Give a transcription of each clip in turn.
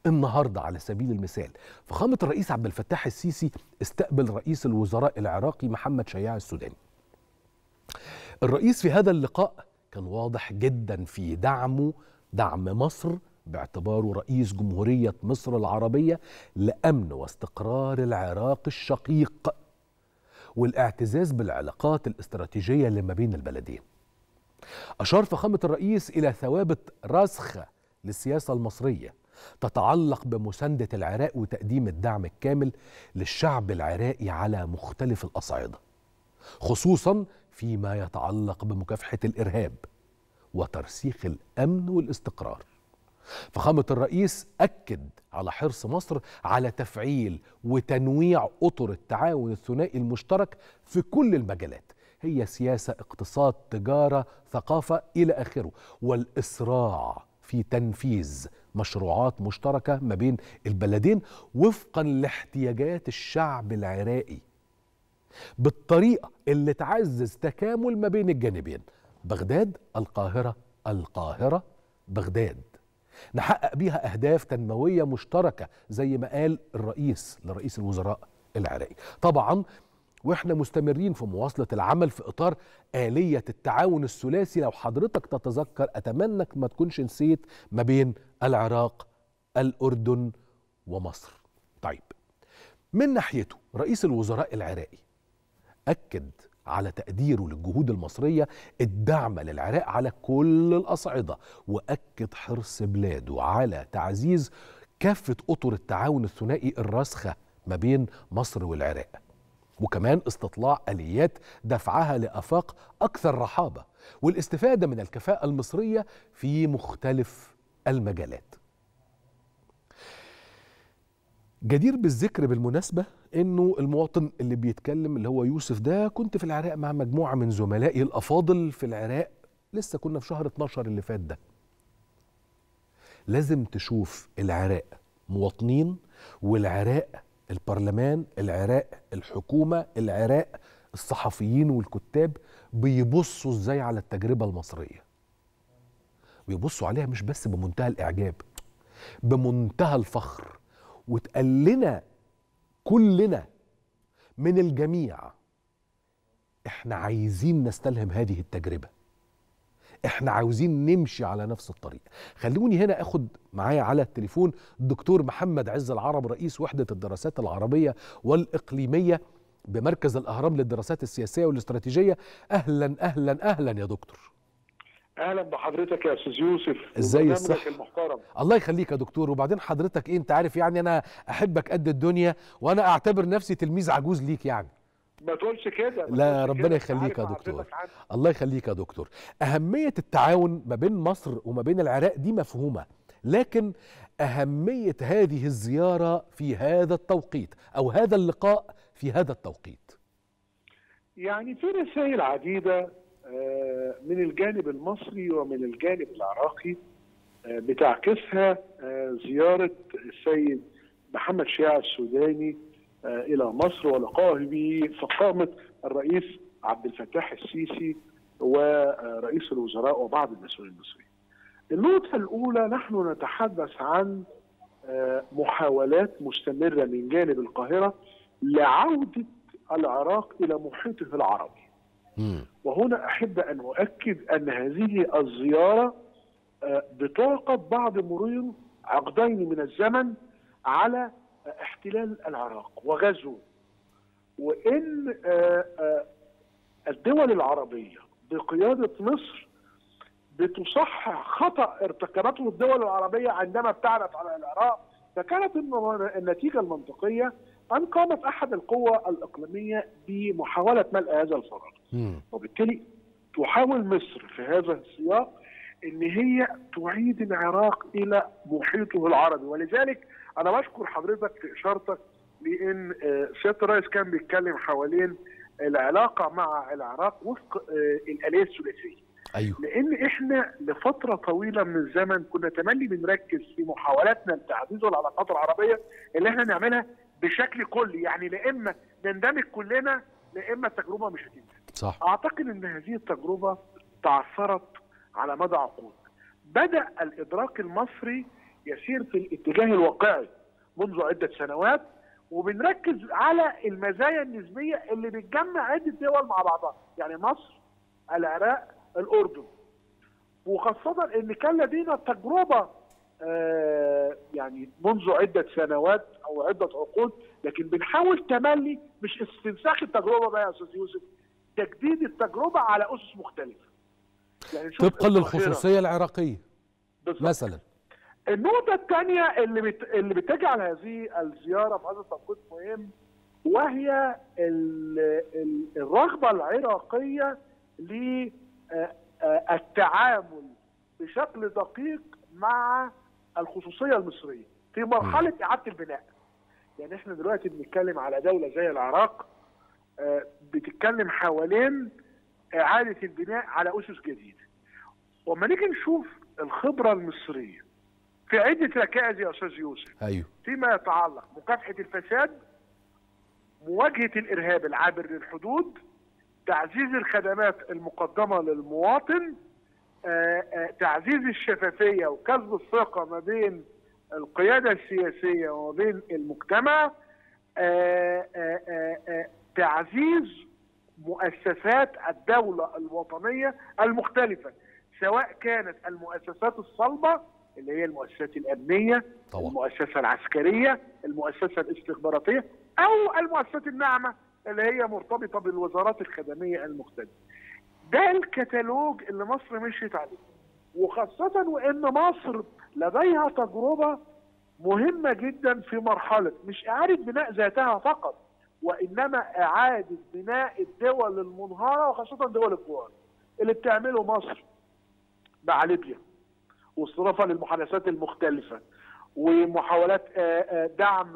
النهارده على سبيل المثال فخامه الرئيس عبد الفتاح السيسي استقبل رئيس الوزراء العراقي محمد شياع السوداني الرئيس في هذا اللقاء كان واضح جدا في دعمه دعم مصر باعتباره رئيس جمهوريه مصر العربيه لامن واستقرار العراق الشقيق والاعتزاز بالعلاقات الاستراتيجيه اللي ما بين البلدين. اشار فخامه الرئيس الى ثوابت راسخه للسياسه المصريه تتعلق بمسانده العراق وتقديم الدعم الكامل للشعب العراقي على مختلف الاصعده. خصوصا فيما يتعلق بمكافحه الارهاب وترسيخ الامن والاستقرار. فخامة الرئيس أكد على حرص مصر على تفعيل وتنويع أطر التعاون الثنائي المشترك في كل المجالات هي سياسة اقتصاد تجارة ثقافة إلى آخره والإسراع في تنفيذ مشروعات مشتركة ما بين البلدين وفقا لاحتياجات الشعب العراقي بالطريقة اللي تعزز تكامل ما بين الجانبين بغداد القاهرة القاهرة بغداد نحقق بيها أهداف تنموية مشتركة زي ما قال الرئيس لرئيس الوزراء العراقي طبعا واحنا مستمرين في مواصلة العمل في إطار آلية التعاون الثلاثي لو حضرتك تتذكر أتمنى ما تكونش نسيت ما بين العراق الأردن ومصر طيب من ناحيته رئيس الوزراء العراقي أكد على تقديره للجهود المصرية الدعم للعراق على كل الأصعدة وأكد حرص بلاده على تعزيز كافة أطر التعاون الثنائي الراسخة ما بين مصر والعراق وكمان استطلاع آليات دفعها لآفاق أكثر رحابة والاستفادة من الكفاءة المصرية في مختلف المجالات جدير بالذكر بالمناسبة انه المواطن اللي بيتكلم اللي هو يوسف ده كنت في العراق مع مجموعة من زملائي الافاضل في العراق لسه كنا في شهر 12 اللي فات ده لازم تشوف العراق مواطنين والعراق البرلمان العراق الحكومة العراق الصحفيين والكتاب بيبصوا ازاي على التجربة المصرية بيبصوا عليها مش بس بمنتهى الاعجاب بمنتهى الفخر وتقال لنا كلنا من الجميع احنا عايزين نستلهم هذه التجربه احنا عاوزين نمشي على نفس الطريق خلوني هنا اخد معايا على التليفون الدكتور محمد عز العرب رئيس وحده الدراسات العربيه والاقليميه بمركز الاهرام للدراسات السياسيه والاستراتيجيه اهلا اهلا اهلا يا دكتور اهلا بحضرتك يا استاذ يوسف ازاي الصحه المحترم الله يخليك يا دكتور وبعدين حضرتك ايه انت عارف يعني انا احبك قد الدنيا وانا اعتبر نفسي تلميذ عجوز ليك يعني ما تقولش كده ما لا تقولش ربنا كده. يخليك يا عارف دكتور حضرتك عنه. الله يخليك يا دكتور أهمية التعاون ما بين مصر وما بين العراق دي مفهومة لكن أهمية هذه الزيارة في هذا التوقيت أو هذا اللقاء في هذا التوقيت يعني في رسائل عديده آه، من الجانب المصري ومن الجانب العراقي آه، بتعكسها آه، زياره السيد محمد شيع السوداني آه، الى مصر ولقائه بفخامه الرئيس عبد الفتاح السيسي ورئيس الوزراء وبعض المسؤولين المصريين. النقطه الاولى نحن نتحدث عن آه، محاولات مستمره من جانب القاهره لعوده العراق الى محيطه العربي. مم. وهنا احب ان اؤكد ان هذه الزياره آه، بتعقد بعد مرور عقدين من الزمن على آه، احتلال العراق وغزوه وان آه، آه، الدول العربيه بقياده مصر بتصحح خطا ارتكبته الدول العربيه عندما ابتعدت على العراق فكانت الم- النتيجه المنطقيه ان قامت احد القوى الاقليميه بمحاوله ملء هذا الفراغ مم. وبالتالي تحاول مصر في هذا السياق ان هي تعيد العراق الى محيطه العربي ولذلك انا بشكر حضرتك في اشارتك لان آه، سياده الرئيس كان بيتكلم حوالين العلاقه مع العراق وفق آه، الاليه الثلاثيه أيوه لان احنا لفتره طويله من الزمن كنا تملي بنركز في محاولاتنا لتعزيز العلاقات العربيه اللي احنا نعملها بشكل كلي يعني لا اما نندمج كلنا لا اما التجربه مش هتنجح صح اعتقد ان هذه التجربه تعثرت على مدى عقود بدا الادراك المصري يسير في الاتجاه الواقعي منذ عده سنوات وبنركز على المزايا النسبيه اللي بتجمع عده دول مع بعضها يعني مصر العراق الاردن وخاصه ان كان لدينا تجربه آه يعني منذ عده سنوات او عده عقود لكن بنحاول تملي مش استنساخ التجربه بقى يا استاذ يوسف تجديد التجربه على اسس مختلفه يعني شوف طبقا للخصوصيه العراقيه بالظبط. مثلا النقطة الثانية اللي بت... اللي بتجعل هذه الزيارة في هذا التوقيت مهم وهي ال... ال... الرغبة العراقية للتعامل بشكل دقيق مع الخصوصية المصرية في مرحلة إعادة البناء. يعني احنا دلوقتي بنتكلم على دولة زي العراق بتتكلم حوالين إعادة البناء على أسس جديدة. وما نيجي نشوف الخبرة المصرية في عدة ركائز يا أستاذ يوسف أيوه فيما يتعلق مكافحة الفساد مواجهة الإرهاب العابر للحدود تعزيز الخدمات المقدمة للمواطن آآ آآ تعزيز الشفافية وكسب الثقة ما بين القيادة السياسية وما بين المجتمع آآ تعزيز مؤسسات الدولة الوطنية المختلفة سواء كانت المؤسسات الصلبة اللي هي المؤسسات الأمنية طبعا. المؤسسة العسكرية المؤسسة الاستخباراتية أو المؤسسات الناعمة اللي هي مرتبطة بالوزارات الخدمية المختلفة ده الكتالوج اللي مصر مشيت عليه وخاصة وإن مصر لديها تجربة مهمة جدا في مرحلة مش إعادة بناء ذاتها فقط وإنما إعادة بناء الدول المنهارة وخاصة دول الجوار اللي بتعمله مصر مع ليبيا واصطرافها للمحادثات المختلفة ومحاولات دعم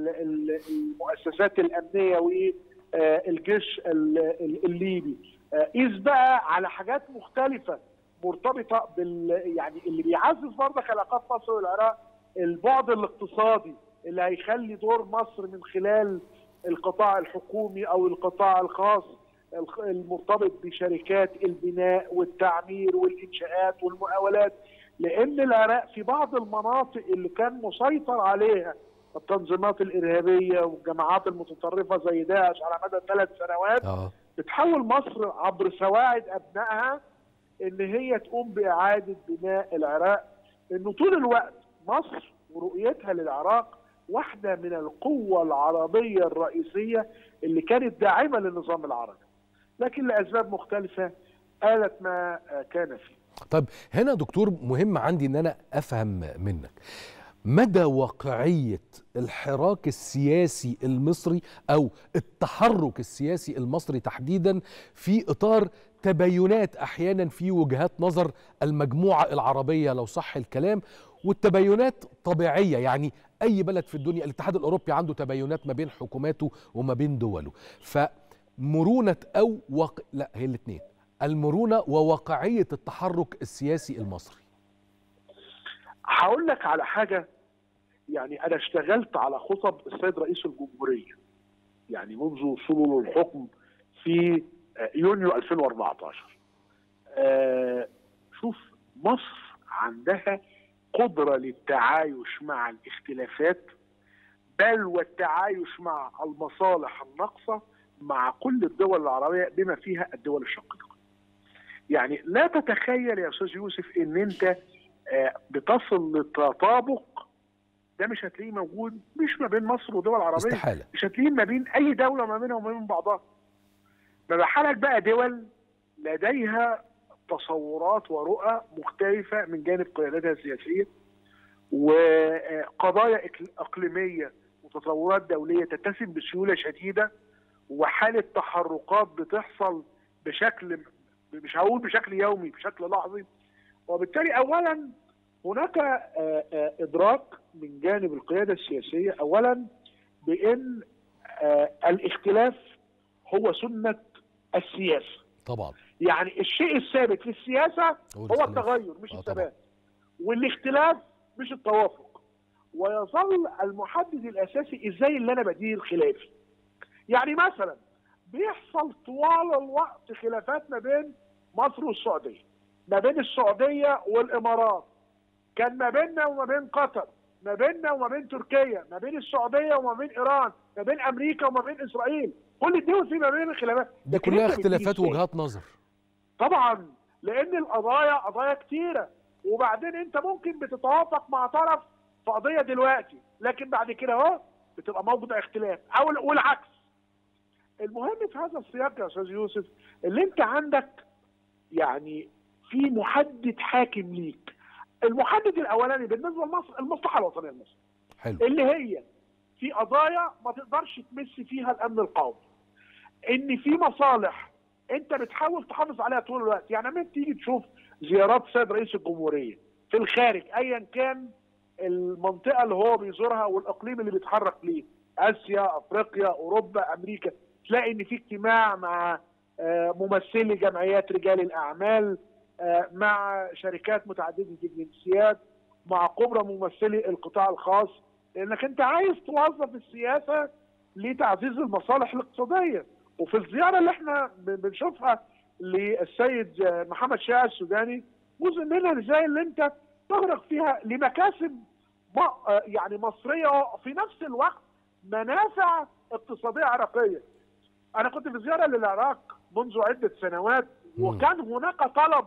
المؤسسات الأمنية والجيش الليبي قيس بقى على حاجات مختلفة مرتبطة بال يعني اللي بيعزز برضه علاقات مصر والعراق البعد الاقتصادي اللي هيخلي دور مصر من خلال القطاع الحكومي او القطاع الخاص المرتبط بشركات البناء والتعمير والانشاءات والمقاولات لان العراق في بعض المناطق اللي كان مسيطر عليها التنظيمات الارهابيه والجماعات المتطرفه زي داعش على مدى ثلاث سنوات اه بتحاول مصر عبر سواعد ابنائها ان هي تقوم باعاده بناء العراق انه طول الوقت مصر ورؤيتها للعراق واحده من القوه العربيه الرئيسيه اللي كانت داعمه للنظام العربي لكن لاسباب مختلفه آلت ما كان فيه طب هنا دكتور مهم عندي ان انا افهم منك مدى واقعيه الحراك السياسي المصري او التحرك السياسي المصري تحديدا في اطار تباينات احيانا في وجهات نظر المجموعه العربيه لو صح الكلام والتباينات طبيعيه يعني اي بلد في الدنيا الاتحاد الاوروبي عنده تباينات ما بين حكوماته وما بين دوله فمرونه او وق... لا هي الاثنين المرونه وواقعيه التحرك السياسي المصري هقول لك على حاجه يعني انا اشتغلت على خطب السيد رئيس الجمهوريه يعني منذ وصوله للحكم في يونيو 2014 آه شوف مصر عندها قدره للتعايش مع الاختلافات بل والتعايش مع المصالح الناقصه مع كل الدول العربيه بما فيها الدول الشقيقه. يعني لا تتخيل يا استاذ يوسف ان انت بتصل للتطابق ده مش هتلاقيه موجود مش ما بين مصر ودول عربيه استحاله مش هتلاقيه ما بين اي دوله ما بينها وما بين بعضها. ما بحالك بقى دول لديها تصورات ورؤى مختلفه من جانب قياداتها السياسيه وقضايا اقليميه وتطورات دوليه تتسم بسيوله شديده وحاله تحركات بتحصل بشكل مش هقول بشكل يومي بشكل لحظي وبالتالي اولا هناك ادراك من جانب القياده السياسيه اولا بان الاختلاف هو سنه السياسه طبعا يعني الشيء الثابت في السياسه هو التغير مش آه الثبات والاختلاف مش التوافق ويظل المحدد الاساسي ازاي اللي انا بدير خلافي يعني مثلا بيحصل طوال الوقت خلافات ما بين مصر والسعوديه ما بين السعوديه والامارات كان ما بيننا وما بين قطر ما بيننا وما بين تركيا ما بين السعوديه وما بين ايران ما بين امريكا وما بين اسرائيل كل الدول في ما بين الخلافات دي لكن كلها أنت بتيجي اختلافات إزاي؟ وجهات نظر طبعا لان القضايا قضايا كتيره وبعدين انت ممكن بتتوافق مع طرف في قضيه دلوقتي لكن بعد كده اهو بتبقى موضوع اختلاف او والعكس المهم في هذا السياق يا استاذ يوسف اللي انت عندك يعني في محدد حاكم ليك المحدد الاولاني بالنسبه لمصر المصلحه الوطنيه لمصر حلو اللي هي في قضايا ما تقدرش تمس فيها الامن القومي ان في مصالح انت بتحاول تحافظ عليها طول الوقت يعني لما تيجي تشوف زيارات سيد رئيس الجمهوريه في الخارج ايا كان المنطقه اللي هو بيزورها والاقليم اللي بيتحرك ليه اسيا افريقيا اوروبا امريكا تلاقي ان في اجتماع مع آه، ممثلي جمعيات رجال الاعمال آه، مع شركات متعدده الجنسيات مع كبرى ممثلي القطاع الخاص لانك انت عايز توظف السياسه لتعزيز المصالح الاقتصاديه وفي الزياره اللي احنا ب- بنشوفها للسيد آه، محمد شاه السوداني جزء منها ازاي اللي انت تغرق فيها لمكاسب م- آه، يعني مصريه وفي نفس الوقت منافع اقتصاديه عراقيه. انا كنت في زياره للعراق منذ عده سنوات مم. وكان هناك طلب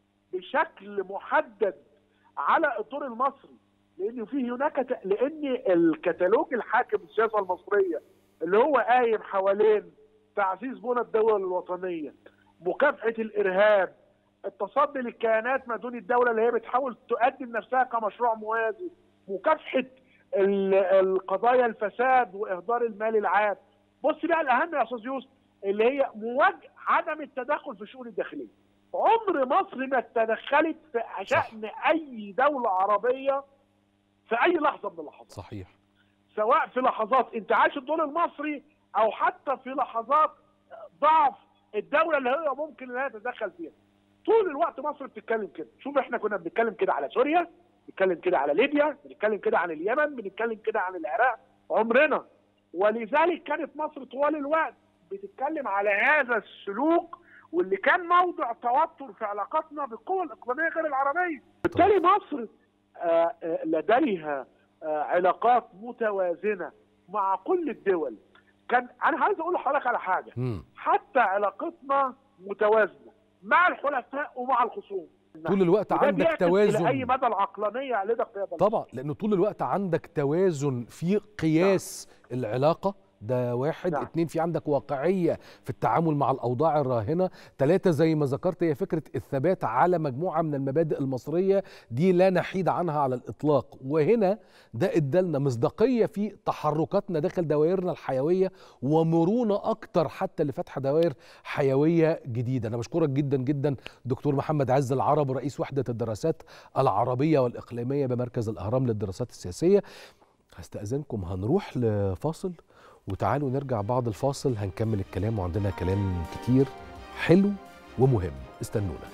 بشكل محدد على الدور المصري لان في هناك ت... لان الكتالوج الحاكم السياسه المصريه اللي هو قايم حوالين تعزيز بنى الدول الوطنيه مكافحه الارهاب التصدي للكيانات ما دون الدوله اللي هي بتحاول تقدم نفسها كمشروع موازي مكافحه ال- القضايا الفساد واهدار المال العام بص بقى الاهم يا استاذ يوسف اللي هي مواجهه عدم التدخل في الشؤون الداخليه عمر مصر ما تدخلت في شان اي دوله عربيه في اي لحظه من اللحظات صحيح سواء في لحظات انتعاش الدور المصري او حتى في لحظات ضعف الدوله اللي هي ممكن انها تتدخل فيها طول الوقت مصر بتتكلم كده شوف احنا كنا بنتكلم كده على سوريا بنتكلم كده على ليبيا بنتكلم كده عن اليمن بنتكلم كده عن العراق عمرنا ولذلك كانت مصر طوال الوقت بتتكلم على هذا السلوك واللي كان موضع توتر في علاقاتنا بالقوى الاقليميه غير العربيه بالتالي مصر آه، آه، لديها آه، علاقات متوازنه مع كل الدول كان انا عايز اقول لحضرتك على حاجه مم. حتى علاقتنا متوازنه مع الحلفاء ومع الخصوم طول الوقت وده عندك بيعكس إلى اي توازن مدى العقلانيه لدى القياده طبعا لانه طول الوقت عندك توازن في قياس العلاقه ده واحد نعم. اتنين في عندك واقعية في التعامل مع الأوضاع الراهنة ثلاثة زي ما ذكرت هي فكرة الثبات على مجموعة من المبادئ المصرية دي لا نحيد عنها على الإطلاق وهنا ده ادالنا مصداقية في تحركاتنا داخل دوائرنا الحيوية ومرونة أكتر حتى لفتح دوائر حيوية جديدة أنا بشكرك جدا جدا دكتور محمد عز العرب رئيس وحدة الدراسات العربية والإقليمية بمركز الأهرام للدراسات السياسية هستأذنكم هنروح لفاصل وتعالوا نرجع بعد الفاصل هنكمل الكلام وعندنا كلام كتير حلو ومهم استنونا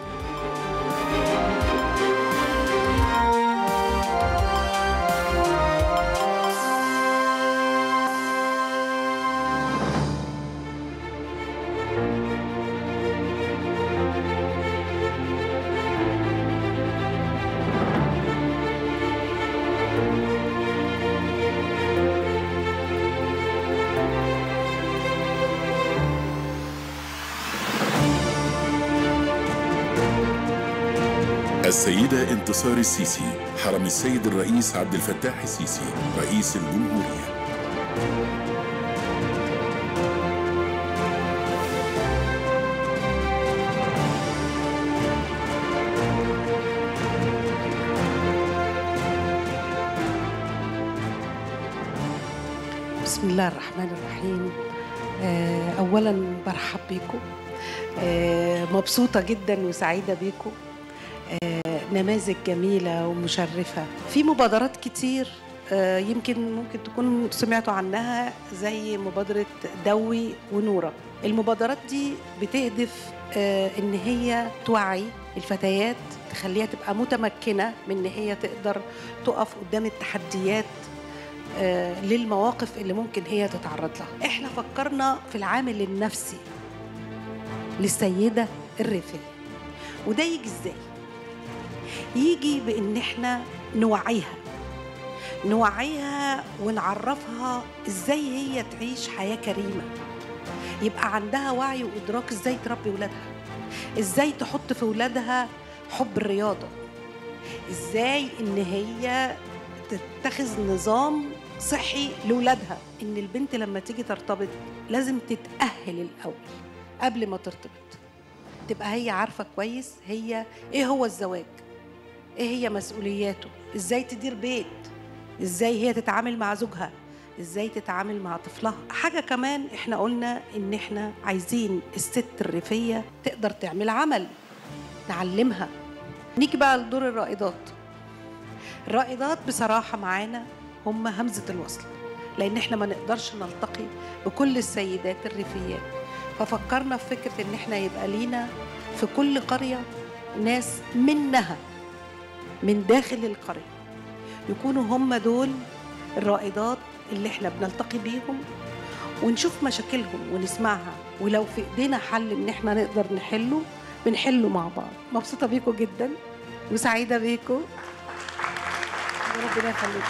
السيدة انتصار السيسي حرم السيد الرئيس عبد الفتاح السيسي رئيس الجمهورية بسم الله الرحمن الرحيم آه، اولا برحب بيكم آه، مبسوطه جدا وسعيده بيكم آه، نماذج جميله ومشرفه في مبادرات كتير آه، يمكن ممكن تكون سمعتوا عنها زي مبادره دوي ونوره المبادرات دي بتهدف آه، ان هي توعي الفتيات تخليها تبقى متمكنه من ان هي تقدر تقف قدام التحديات آه، للمواقف اللي ممكن هي تتعرض لها احنا فكرنا في العامل النفسي للسيدة الريفية وده يجي ازاي يجي بان احنا نوعيها نوعيها ونعرفها ازاي هي تعيش حياه كريمه يبقى عندها وعي وادراك ازاي تربي ولادها ازاي تحط في ولادها حب الرياضه ازاي ان هي تتخذ نظام صحي لاولادها ان البنت لما تيجي ترتبط لازم تتاهل الاول قبل ما ترتبط تبقى هي عارفه كويس هي ايه هو الزواج ايه هي مسؤولياته ازاي تدير بيت ازاي هي تتعامل مع زوجها ازاي تتعامل مع طفلها حاجه كمان احنا قلنا ان احنا عايزين الست الريفيه تقدر تعمل عمل نعلمها نيجي بقى لدور الرائدات الرائدات بصراحه معانا هم همزه الوصل لان احنا ما نقدرش نلتقي بكل السيدات الريفيات ففكرنا في فكره ان احنا يبقى لينا في كل قريه ناس منها من داخل القريه يكونوا هم دول الرائدات اللي احنا بنلتقي بيهم ونشوف مشاكلهم ونسمعها ولو في ايدينا حل ان احنا نقدر نحله بنحله مع بعض مبسوطه بيكم جدا وسعيده بيكم ربنا يخليكم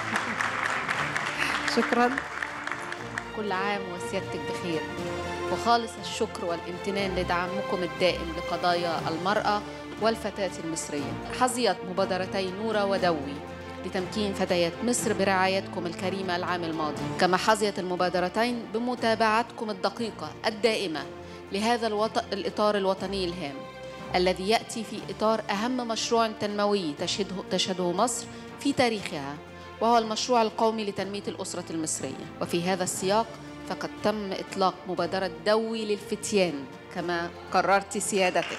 شكرا كل عام وسيادتك بخير وخالص الشكر والامتنان لدعمكم الدائم لقضايا المرأة والفتاة المصرية حظيت مبادرتي نورة ودوي لتمكين فتيات مصر برعايتكم الكريمة العام الماضي كما حظيت المبادرتين بمتابعتكم الدقيقة الدائمة لهذا الوط... الإطار الوطني الهام الذي يأتي في إطار أهم مشروع تنموي تشهده, تشهده مصر في تاريخها وهو المشروع القومي لتنمية الأسرة المصرية وفي هذا السياق فقد تم إطلاق مبادرة دوي للفتيان كما قررت سيادتك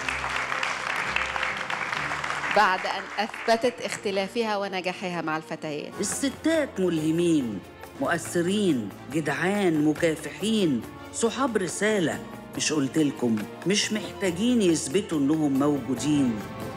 بعد أن أثبتت اختلافها ونجاحها مع الفتيات الستات ملهمين مؤثرين جدعان مكافحين صحاب رسالة مش قلت لكم مش محتاجين يثبتوا انهم موجودين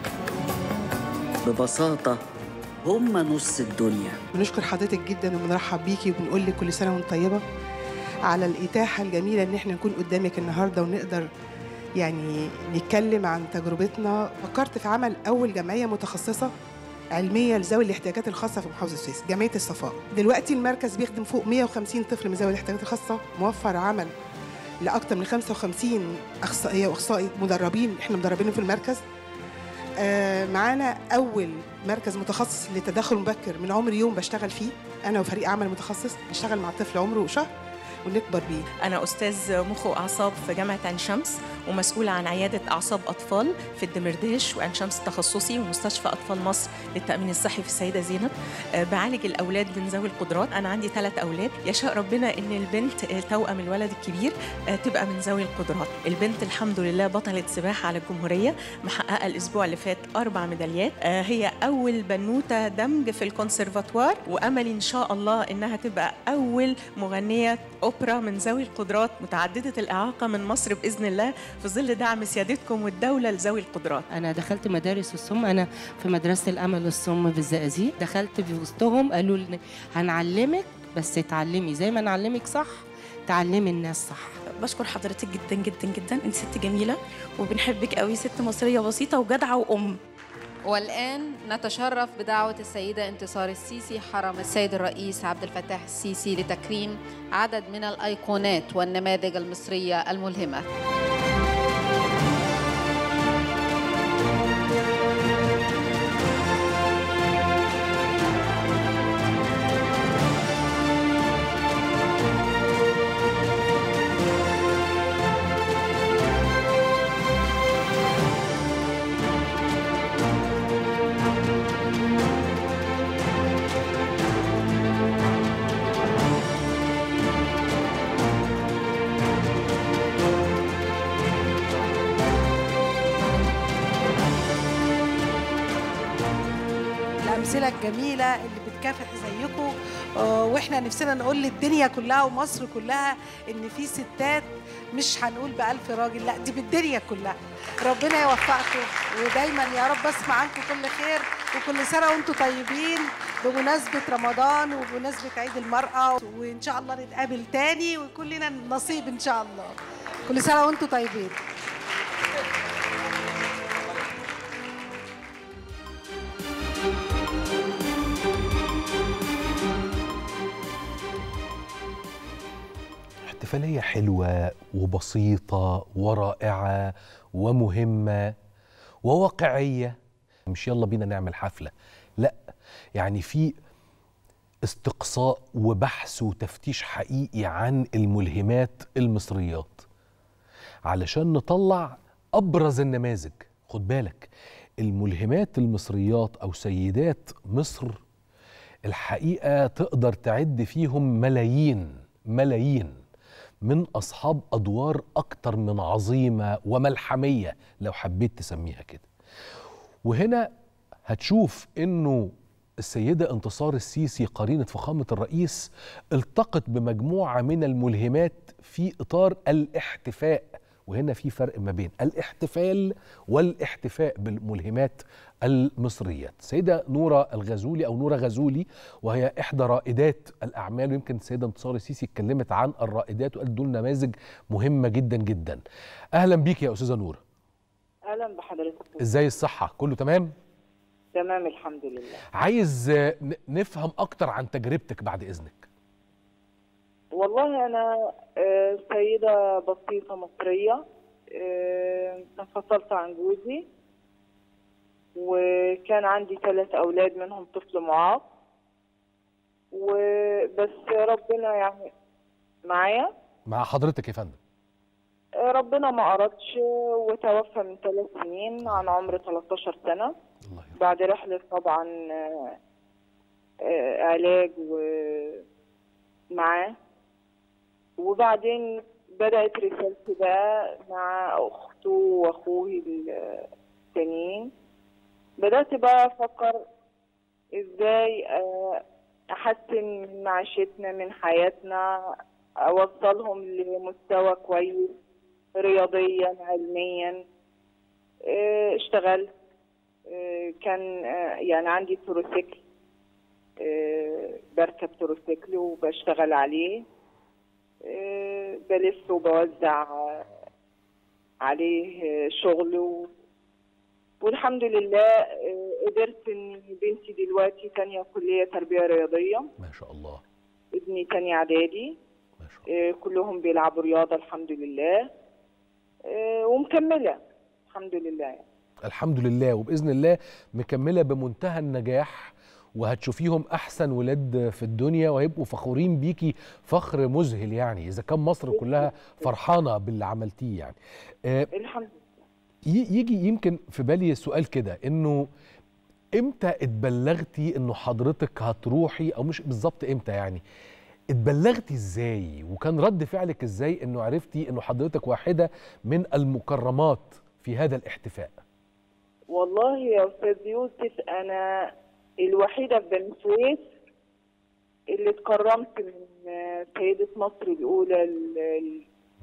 ببساطة هم نص الدنيا بنشكر حضرتك جدا وبنرحب بيكي وبنقول لك كل سنه وانت طيبه على الاتاحه الجميله ان احنا نكون قدامك النهارده ونقدر يعني نتكلم عن تجربتنا فكرت في عمل اول جمعيه متخصصه علميه لذوي الاحتياجات الخاصه في محافظه السويس جمعيه الصفاء دلوقتي المركز بيخدم فوق 150 طفل من ذوي الاحتياجات الخاصه موفر عمل لاكثر من 55 اخصائيه واخصائي مدربين احنا مدربينهم في المركز آه، معانا اول مركز متخصص للتدخل المبكر من عمر يوم بشتغل فيه انا وفريق عمل متخصص نشتغل مع الطفل عمره شهر ونكبر بيه أنا أستاذ مخ وأعصاب في جامعة عين شمس ومسؤولة عن عيادة أعصاب أطفال في الدمرداش وعين شمس التخصصي ومستشفى أطفال مصر للتأمين الصحي في السيدة زينب آه، بعالج الأولاد من ذوي القدرات أنا عندي ثلاث أولاد يشاء ربنا إن البنت آه، توأم الولد الكبير آه، تبقى من ذوي القدرات البنت الحمد لله بطلة سباحة على الجمهورية محققة الأسبوع اللي فات أربع ميداليات آه، هي أول بنوتة دمج في الكونسرفاتوار وأملي إن شاء الله إنها تبقى أول مغنية أوبرا من ذوي القدرات متعددة الإعاقة من مصر بإذن الله في ظل دعم سيادتكم والدولة لذوي القدرات انا دخلت مدارس الصم انا في مدرسه الامل الصم في الزقازيق دخلت في وسطهم قالوا لي هنعلمك بس تعلمي زي ما نعلمك صح تعلمي الناس صح بشكر حضرتك جدا جدا جدا انت ست جميله وبنحبك قوي ست مصريه بسيطه وجدعه وام والآن نتشرف بدعوة السيدة انتصار السيسي حرم السيد الرئيس عبد الفتاح السيسي لتكريم عدد من الأيقونات والنماذج المصرية الملهمة الامثله الجميله اللي بتكافح زيكم آه، واحنا نفسنا نقول للدنيا كلها ومصر كلها ان في ستات مش هنقول بألف راجل لا دي بالدنيا كلها ربنا يوفقكم ودايما يا رب اسمع عنكم كل خير وكل سنه وانتم طيبين بمناسبه رمضان وبمناسبه عيد المراه وان شاء الله نتقابل تاني ويكون لنا نصيب ان شاء الله كل سنه وانتم طيبين احتفالية حلوة وبسيطة ورائعة ومهمة وواقعية مش يلا بينا نعمل حفلة لا يعني في استقصاء وبحث وتفتيش حقيقي عن الملهمات المصريات علشان نطلع ابرز النماذج خد بالك الملهمات المصريات او سيدات مصر الحقيقه تقدر تعد فيهم ملايين ملايين من اصحاب ادوار اكتر من عظيمه وملحميه لو حبيت تسميها كده وهنا هتشوف انه السيدة انتصار السيسي قرينة فخامة الرئيس التقت بمجموعة من الملهمات في إطار الاحتفاء وهنا في فرق ما بين الاحتفال والاحتفاء بالملهمات المصريات السيدة نورة الغزولي أو نورة غزولي وهي إحدى رائدات الأعمال ويمكن السيدة انتصار السيسي اتكلمت عن الرائدات وقالت دول نماذج مهمة جدا جدا أهلا بيك يا أستاذة نورة اهلا بحضرتك إزاي الصحة كله تمام؟ تمام الحمد لله عايز آه، ن- نفهم أكتر عن تجربتك بعد إذنك والله انا آه، سيده بسيطه مصريه آه، انفصلت عن جوزي وكان عندي ثلاث اولاد منهم طفل معاق وبس ربنا يعني معايا مع حضرتك يا فندم آه، ربنا ما أردش وتوفى من ثلاث سنين عن عمر 13 سنة بعد رحلة طبعا آه، آه، علاج ومعاه وبعدين بدأت رسالتي بقى مع أخته وأخوه التانيين بدأت بقى أفكر إزاي آه، أحسن من معيشتنا من حياتنا أوصلهم لمستوى كويس رياضيا علميا آه، اشتغلت آه، كان آه، يعني عندي تروسيكل آه، بركب تروسيكل وبشتغل عليه آه، بلف وبوزع آه، عليه آه، شغل و... والحمد لله آه، قدرت ان بنتي دلوقتي تانية كلية تربية رياضية ما شاء الله ابني تاني اعدادي آه، كلهم بيلعبوا رياضة الحمد لله آه، ومكملة الحمد لله يعني. الحمد لله وباذن الله مكمله بمنتهى النجاح وهتشوفيهم احسن ولاد في الدنيا وهيبقوا فخورين بيكي فخر مذهل يعني اذا كان مصر كلها فرحانه باللي عملتيه يعني آه الحمد ي- يجي يمكن في بالي سؤال كده انه امتى اتبلغتي انه حضرتك هتروحي او مش بالظبط امتى يعني اتبلغتي ازاي وكان رد فعلك ازاي انه عرفتي انه حضرتك واحده من المكرمات في هذا الاحتفاء والله يا استاذ يوسف انا الوحيده في بني سويف اللي اتكرمت من آه، سيده مصر الاولى ال- ال-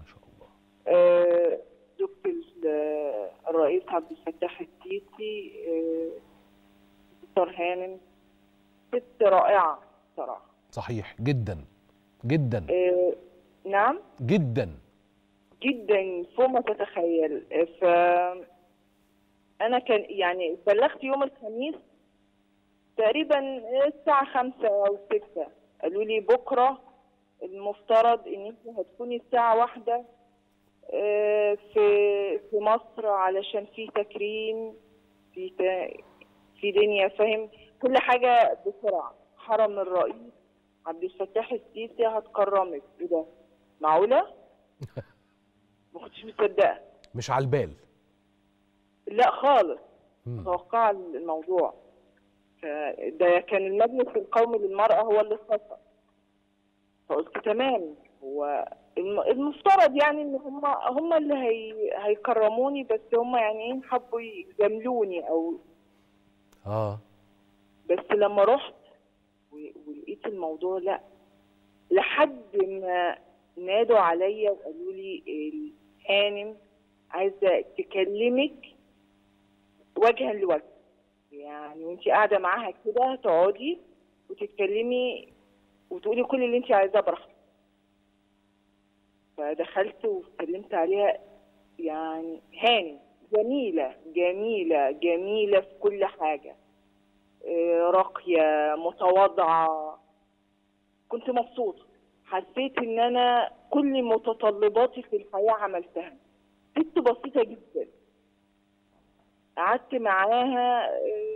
آه، دكتور ال- الرئيس عبد الفتاح السيسي آه، دكتور هانم ست رائعه صراحه صحيح جدا جدا آه، نعم جدا جدا فوق ما تتخيل ف انا كان يعني بلغت يوم الخميس تقريبا الساعة خمسة أو ستة قالوا لي بكرة المفترض إن أنت هتكوني الساعة واحدة آه، في في مصر علشان في تكريم في ت- في دنيا فاهم كل حاجة بسرعة حرم الرئيس عبد الفتاح السيسي هتكرمك ايه ده معقولة؟ ما كنتش مصدقة مش على البال لا خالص مم. متوقعة الموضوع فده كان المجلس القومي للمرأة هو اللي اختصر فقلت تمام هو الم- المفترض يعني ان هم هم اللي هي هيكرموني بس هم يعني ايه حبوا يجاملوني او اه بس لما رحت و- ولقيت الموضوع لا لحد ما نادوا عليا وقالوا لي الهانم عايزه تكلمك وجها لوجه يعني وانت قاعده معاها كده تقعدي وتتكلمي وتقولي كل اللي انت عايزاه براحتك فدخلت وسلمت عليها يعني هانم جميله جميله جميله في كل حاجه آه، راقيه متواضعه كنت مبسوطه حسيت ان انا كل متطلباتي في الحياه عملتها ست بسيطه جدا قعدت معاها آه،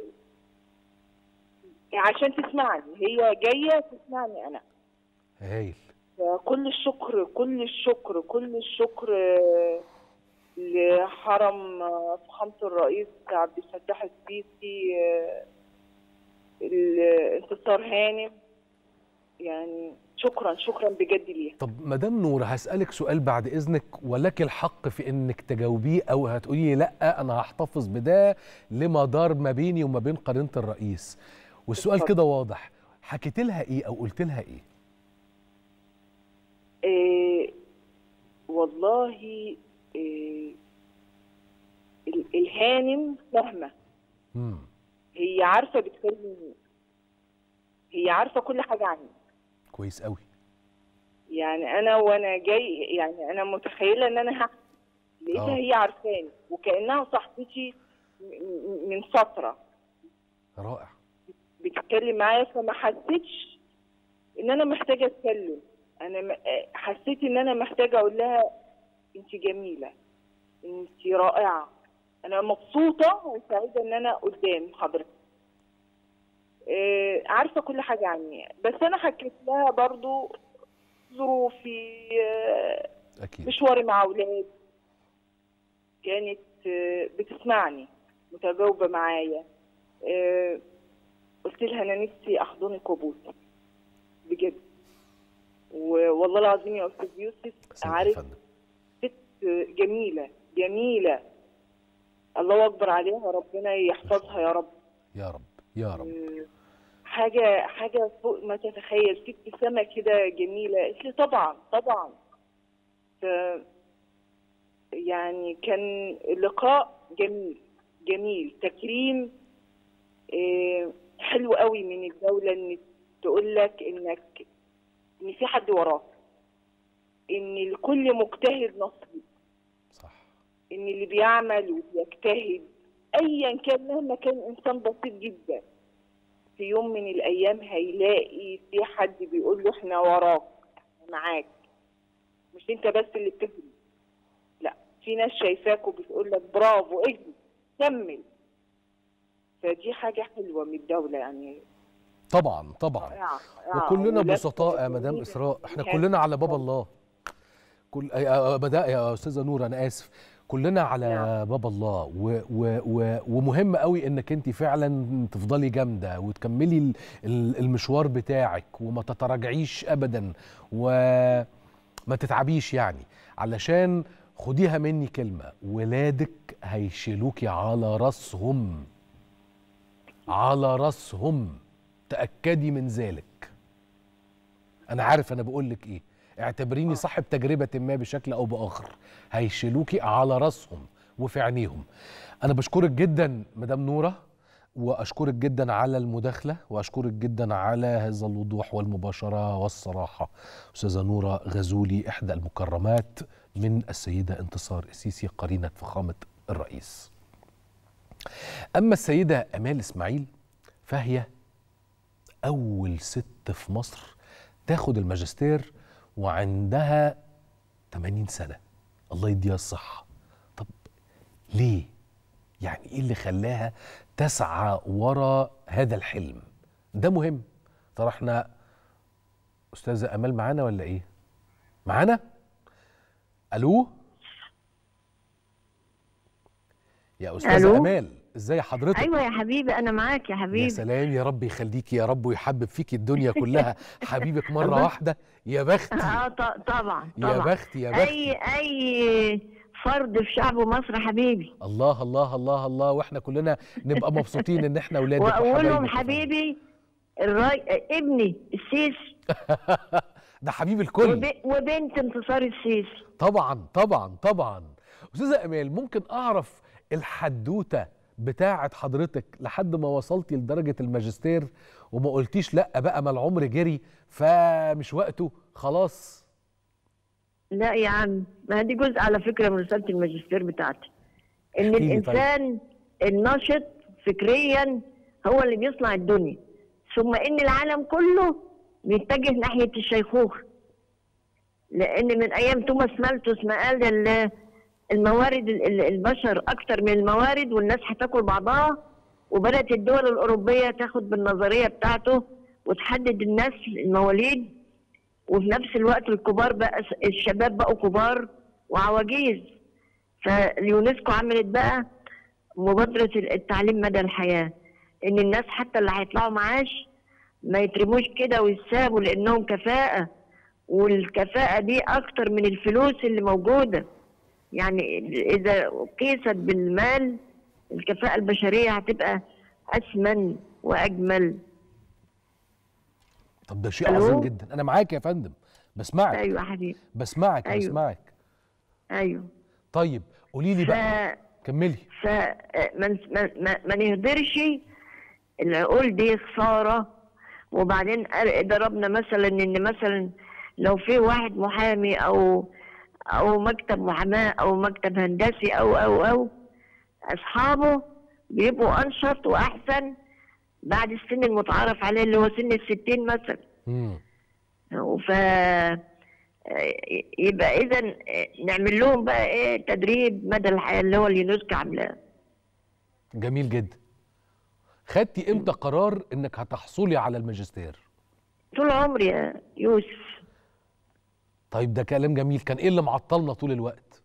عشان تسمعني هي جايه تسمعني انا هايل كل الشكر كل الشكر كل الشكر آه، لحرم آه، فخامة الرئيس عبد الفتاح السيسي آه، الانتصار هانم يعني شكرا شكرا بجد ليها طب مدام نور هسألك سؤال بعد إذنك ولك الحق في إنك تجاوبيه أو هتقولي لي لأ أنا هحتفظ بده لما دار ما بيني وما بين قرينة الرئيس والسؤال اتفضل. كده واضح حكيت لها إيه أو قلت لها إيه؟ إيه والله إيه ال- الهانم فاهمة مم. هي عارفة بتكلم مين هي عارفة كل حاجة عني كويس قوي يعني انا وانا جاي يعني انا متخيله ان انا هحكي لقيتها آه. هي عارفاني وكانها صاحبتي م- م- من فتره رائع بتتكلم معايا فما حسيتش ان انا محتاجه اتكلم انا م- آه، حسيت ان انا محتاجه اقول لها انت جميله انت رائعه انا مبسوطه وسعيده ان انا قدام حضرتك آه، عارفه كل حاجه عني بس انا حكيت لها برضو ظروفي آه، أكيد مشواري مع اولاد كانت آه، بتسمعني متجاوبه معايا آه، قلت لها انا نفسي احضنك وابوسك بجد و- والله العظيم يا استاذ يوسف أحسن يا عارف فندم. ست جميله جميله الله اكبر عليها ربنا يحفظها يا رب يا رب يا رب حاجه حاجه فوق ما تتخيل في ابتسامه كده جميله قلت لي طبعا طبعا ف يعني كان اللقاء جميل جميل تكريم آه، حلو قوي من الدوله ان تقول لك انك ان في حد وراك ان الكل مجتهد نصيب صح ان اللي بيعمل وبيجتهد ايا كان مهما كان انسان بسيط جدا في يوم من الايام هيلاقي في حد بيقول له احنا وراك احنا معاك مش انت بس اللي بتجري لا في ناس شايفاك وبتقول لك برافو اجري كمل فدي حاجه حلوه من الدوله يعني طبعا طبعا رائعة، رائعة. وكلنا ولاد بسطاء يا مدام جميلة. اسراء احنا كان- كلنا على باب الله كل بدا يا استاذه نور انا اسف كلنا على باب الله و و و ومهم قوي انك انت فعلا تفضلي جامده وتكملي ال- ال- المشوار بتاعك وما تتراجعيش ابدا وما تتعبيش يعني علشان خديها مني كلمه ولادك هيشيلوكي على راسهم على راسهم تاكدي من ذلك انا عارف انا بقول لك ايه اعتبريني صاحب تجربه ما بشكل او باخر هيشيلوكي على راسهم وفي عينيهم انا بشكرك جدا مدام نوره واشكرك جدا على المداخله واشكرك جدا على هذا الوضوح والمباشره والصراحه استاذه نوره غزولي احدى المكرمات من السيده انتصار السيسي قرينه فخامه الرئيس اما السيده امال اسماعيل فهي اول ست في مصر تاخد الماجستير وعندها 80 سنه الله يديها الصحه طب ليه يعني ايه اللي خلاها تسعى ورا هذا الحلم ده مهم ترى احنا استاذه امال معانا ولا ايه معانا الو يا استاذه ألو؟ امال ازاي حضرتك ايوه يا حبيبي انا معاك يا يا حبيبي سلام يا رب يخليكي يا رب ويحبب فيكي الدنيا كلها حبيبك مره الله. واحده يا بختي اه ط- طبعا يا طبعا بختي يا بختي اي اي فرد في شعب مصر حبيبي الله الله الله الله واحنا كلنا نبقى مبسوطين ان احنا اولادك واولهم وحبايبك. حبيبي الراي... ابني السيسي ده حبيب الكل وب... وبنت انتصار السيسي طبعا طبعا طبعا استاذه امال ممكن اعرف الحدوته بتاعه حضرتك لحد ما وصلتي لدرجه الماجستير وما قلتيش لا بقى ما العمر جري فمش وقته خلاص لا يا عم ما دي جزء على فكره من رساله الماجستير بتاعتي ان احكيلي طيب. الانسان الناشط فكريا هو اللي بيصنع الدنيا ثم ان العالم كله بيتجه ناحيه الشيخوخه لان من ايام توماس مالتوس ما قال ال- الموارد ال- ال- البشر اكتر من الموارد والناس هتاكل بعضها وبدات الدول الاوروبيه تاخد بالنظريه بتاعته وتحدد النسل المواليد وفي نفس الوقت الكبار بقى الشباب بقوا كبار وعواجيز فاليونسكو عملت بقى مبادرة التعليم مدى الحياة إن الناس حتى اللي هيطلعوا معاش ما يترموش كده ويسابوا لأنهم كفاءة والكفاءة دي أكتر من الفلوس اللي موجودة يعني إذا قيست بالمال الكفاءة البشرية هتبقى أثمن وأجمل طب ده شيء ألو؟ عظيم جدا انا معاك يا فندم بسمعك أيوة يا حبيبي بسمعك أيوة. بسمعك أيوة طيب قولي لي ف... بقى كملي فما ما, ما, ما نهدرش العقول دي خساره وبعدين قال- ضربنا مثلا ان مثلا لو في واحد محامي او او مكتب محاماه او مكتب هندسي او او او اصحابه بيبقوا انشط واحسن بعد السن المتعارف عليه اللي هو سن الستين مثلا مم. ف يبقى اذا نعمل لهم بقى ايه تدريب مدى الحياه اللي هو اليونسكو عاملاه جميل جدا خدتي امتى قرار انك هتحصلي على الماجستير طول عمري يا يوسف طيب ده كلام جميل كان ايه اللي معطلنا طول الوقت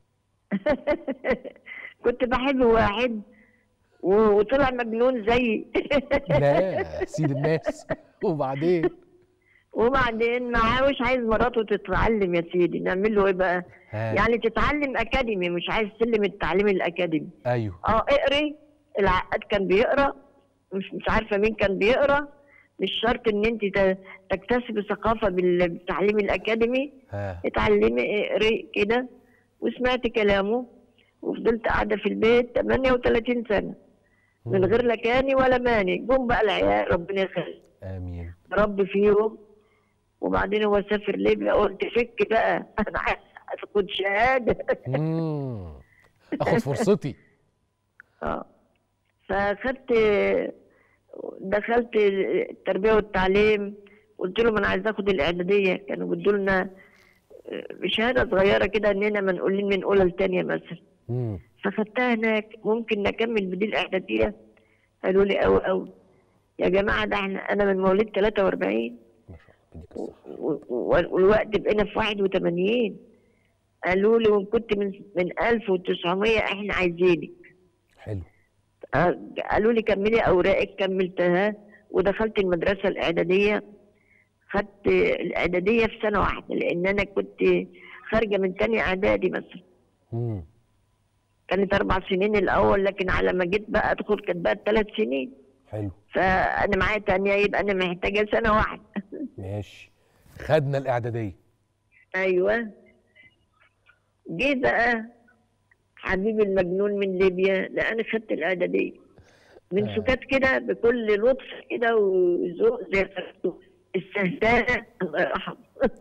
كنت بحب واحد و- وطلع مجنون زيي لا سيد الناس وبعدين وبعدين ما عاوش عايز مراته تتعلم يا سيدي نعمل له ايه بقى ها. يعني تتعلم اكاديمي مش عايز سلم التعليم الاكاديمي ايوه اه اقري العقاد كان بيقرا مش مش عارفه مين كان بيقرا مش شرط ان انت ت- تكتسبي ثقافه بال- بالتعليم الاكاديمي ها اتعلمي اقري كده وسمعت كلامه وفضلت قاعده في البيت 38 سنه من غير لا كاني ولا ماني جم بقى العيال ربنا يخلي امين رب فيهم وبعدين هو سافر ليبيا قلت فك بقى انا عايز اخد شهاده مم. اخد فرصتي اه فاخدت دخلت التربيه والتعليم قلت لهم انا عايز اخد الاعداديه كانوا بيدوا لنا شهاده صغيره كده اننا منقولين من اولى لثانيه مثلا مم. فخدتها هناك ممكن نكمل بدي الاعداديه قالوا لي قوي قوي يا جماعه ده احنا انا من مواليد 43 و- و- والوقت بقينا في 81 قالوا لي وان كنت من من 1900 احنا عايزينك حلو آه، قالوا لي كملي اوراقك كملتها ودخلت المدرسه الاعداديه خدت الاعداديه في سنه واحده لان انا كنت خارجه من تانية اعدادي مثلا مم. كانت اربع سنين الاول لكن على ما جيت بقى ادخل كانت بقى ثلاث سنين حلو فانا معايا تانية يبقى انا محتاجه سنه واحده ماشي خدنا الاعداديه ايوه جه بقى حبيبي المجنون من ليبيا لا انا خدت الاعداديه من آه. سكات كده بكل لطف كده وذوق زي خدته السهتانه الله يرحمه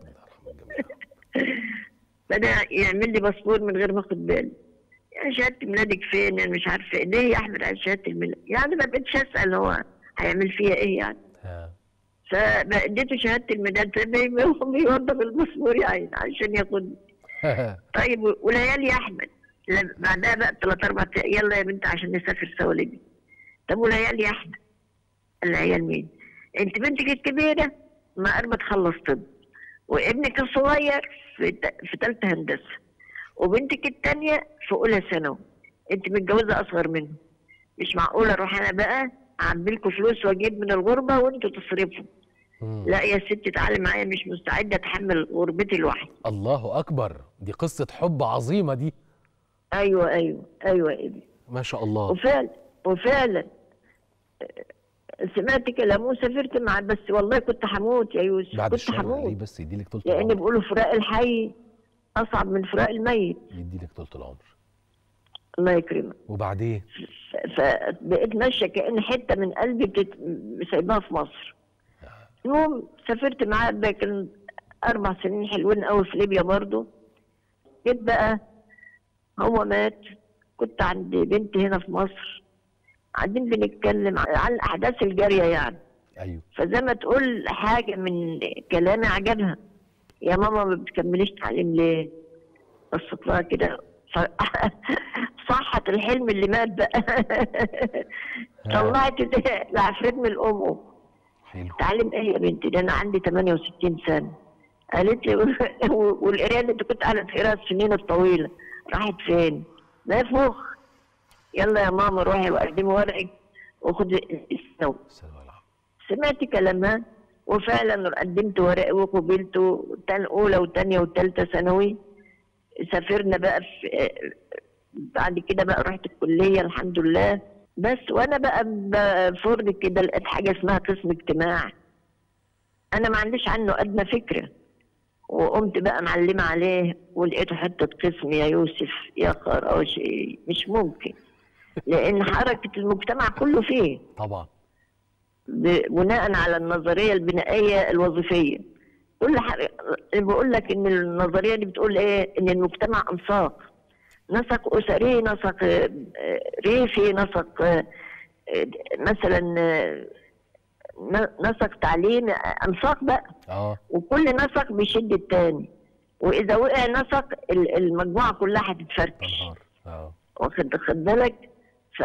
بدا يعمل لي باسبور من غير ما اخد بالي يعني شهاده ميلادك فين انا مش عارفه ايه ليه يا احمد على شهاده الميلاد يعني ما بقتش اسال هو هيعمل فيها ايه يعني ها فاديته شهاده الميلاد بيوضب الباسبور يعني عشان ياخد طيب والعيال يا احمد لا- بعدها بقى ثلاث اربع أيام، يلا يا بنت عشان نسافر سوا ليبيا طب والعيال يا احمد العيال مين؟ انت بنتك الكبيره ما قربت تخلص طب وابنك الصغير في ت- في ثالثه هندسه وبنتك الثانيه في اولى ثانوي انت متجوزه اصغر منه مش معقوله اروح انا بقى اعبي لكم فلوس واجيب من الغربه وانتوا تصرفوا لا يا ستي تعالي معايا مش مستعده اتحمل غربتي لوحدي الله اكبر دي قصه حب عظيمه دي ايوه ايوه ايوه يا ابني ما شاء الله وفعلا وفعلا آه، سمعت كلامه وسافرت معاه بس والله كنت هموت يا يوسف بعد كنت الشر عليه هموت بس يديلك طول لان العمر بيقولوا فراق الحي اصعب من فراق الميت يديلك طول العمر الله يكرمك وبعدين ف- فبقيت ماشيه كان حته من قلبي بتت... سايباها في مصر المهم سافرت معاه بقى كان اربع سنين حلوين قوي في ليبيا برضه جيت بقى هو مات كنت عند بنتي هنا في مصر قاعدين بنتكلم عن الاحداث الجاريه يعني ايوه فزي ما تقول حاجه من كلامي عجبها يا ماما ما بتكمليش تعليم ليه بصت لها كده ف- صحت الحلم اللي مات بقى طلعت ده- العفريت من امه حلو تعلم ايه يا بنتي ده انا عندي 68 سنه قالت لي والقرايه اللي انت كنت قاعده تقراها السنين الطويله راحت فين؟ نفخ يلا يا ماما روحي وقدمي ورقك وخدي الثانوي سمعت كلامها وفعلا قدمت ورقي وقبلت تاني اولى وثانيه وثالثه ثانوي سافرنا بقى في بعد كده بقى رحت الكليه الحمد لله بس وانا بقى بفرض كده لقيت حاجه اسمها قسم اجتماع انا ما عنديش عنه ادنى فكره وقمت بقى معلمه عليه ولقيته حته قسم يا يوسف يا خراشي مش ممكن لان حركه المجتمع كله فيه طبعا ب- بناء على النظريه البنائيه الوظيفيه كل حاجه بقول لك ان النظريه دي بتقول ايه ان المجتمع انساق نسق اسري نسق آه، آه، ريفي نسق آه، آه، مثلا آه، ن- نسق تعليم آه، انساق بقى اه وكل نسق بيشد التاني واذا وقع نسق ال- المجموعه كلها هتتفركش اه واخد خد بالك ف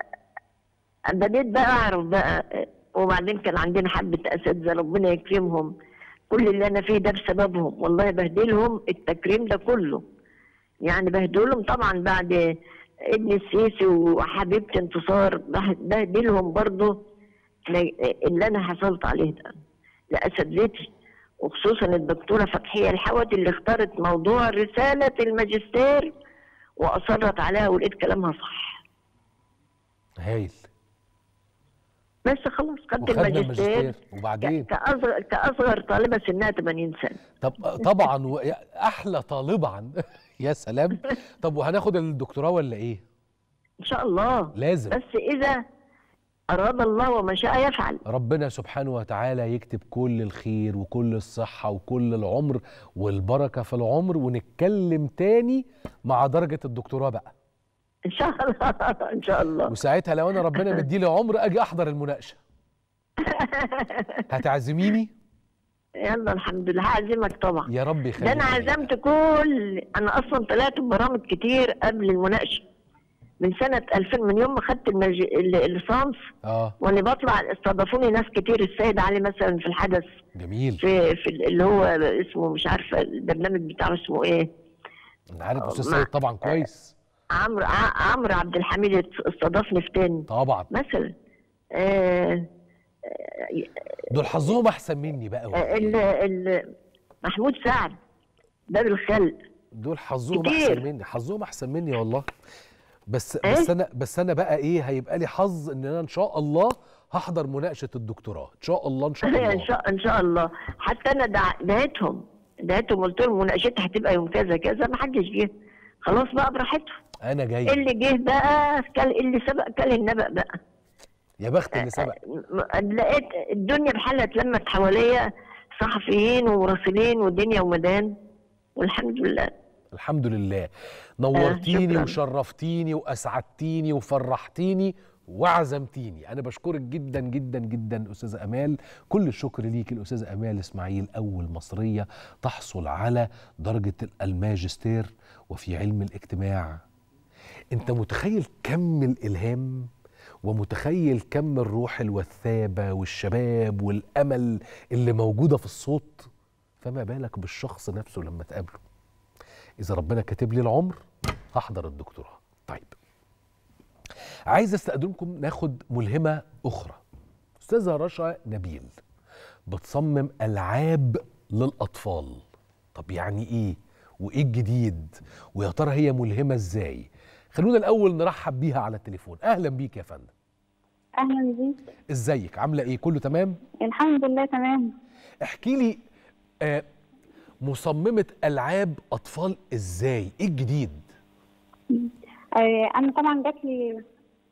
بديت بقى اعرف بقى وبعدين كان عندنا حبه اساتذه ربنا يكرمهم كل اللي انا فيه ده بسببهم والله بهدلهم التكريم ده كله يعني بهدلهم طبعا بعد ابن السيسي وحبيبتي انتصار بهد- بهدلهم برضه اللي انا حصلت عليه ده لاساتذتي وخصوصا الدكتوره فتحيه الحوت اللي اختارت موضوع رساله الماجستير واصرت عليها ولقيت كلامها صح هايل بس خلاص خدت وخدنا الماجستير الماجستير وبعدين كأصغر, كأصغر طالبة سنها 80 سنة طب طبعا و- احلى طالبه عن يا سلام طب وهناخد الدكتوراه ولا ايه إن شاء الله لازم بس إذا أراد الله وما شاء يفعل ربنا سبحانه وتعالى يكتب كل الخير وكل الصحة وكل العمر والبركة في العمر ونتكلم تاني مع درجة الدكتوراه بقى إن شاء الله إن شاء الله وساعتها لو أنا ربنا مديلي عمر أجي أحضر المناقشة هتعزميني يلا الحمد لله هعزمك طبعا يا رب ده يخليك أنا عزمت كل أنا أصلا طلعت ببرامج كتير قبل المناقشة من سنة 2000 من يوم ما خدت المج... ال- الليسانس اه وأنا بطلع استضافوني ناس كتير السيد علي مثلا في الحدث جميل في في اللي هو اسمه مش عارفة البرنامج بتاعه اسمه إيه أنا عارف أستاذ مع- سيد طبعا كويس عمرو ع- عمرو عبد الحميد استضافني في تاني طبعا مثلا آه دول حظهم أحسن مني بقى آه، ال ال محمود سعد باب الخلق دول حظهم كتير. احسن مني حظهم احسن مني والله بس إيه؟ بس انا بس انا بقى ايه هيبقى لي حظ ان انا ان شاء الله هحضر مناقشه الدكتوراه ان شاء الله ان شاء الله ان شاء ان شاء الله حتى انا دع- دعيتهم دعيتهم قلت لهم مناقشتها هتبقى يوم كذا كذا ما حدش جه خلاص بقى براحتهم انا جاي اللي جه بقى كل اللي سبق كل النبأ بقى يا بخت اللي سبق م- لقيت الدنيا بحالها اتلمت حواليا صحفيين ومراسلين ودنيا ومدان والحمد لله الحمد لله نورتيني شكراً. وشرفتيني واسعدتيني وفرحتيني وعزمتيني انا بشكرك جدا جدا جدا استاذه امال كل الشكر ليك الاستاذه امال اسماعيل اول مصريه تحصل على درجه الماجستير وفي علم الاجتماع انت متخيل كم الالهام ومتخيل كم الروح الوثابه والشباب والامل اللي موجوده في الصوت فما بالك بالشخص نفسه لما تقابله اذا ربنا كاتب لي العمر هحضر الدكتوراه طيب عايز استاذنكم ناخد ملهمه اخرى استاذه رشا نبيل بتصمم العاب للاطفال طب يعني ايه وايه الجديد ويا ترى هي ملهمه ازاي خلونا الاول نرحب بيها على التليفون اهلا بيك يا فندم اهلا بيك ازيك عامله ايه كله تمام الحمد لله تمام احكي لي آه مصممه العاب اطفال ازاي ايه الجديد آه انا طبعا جات لي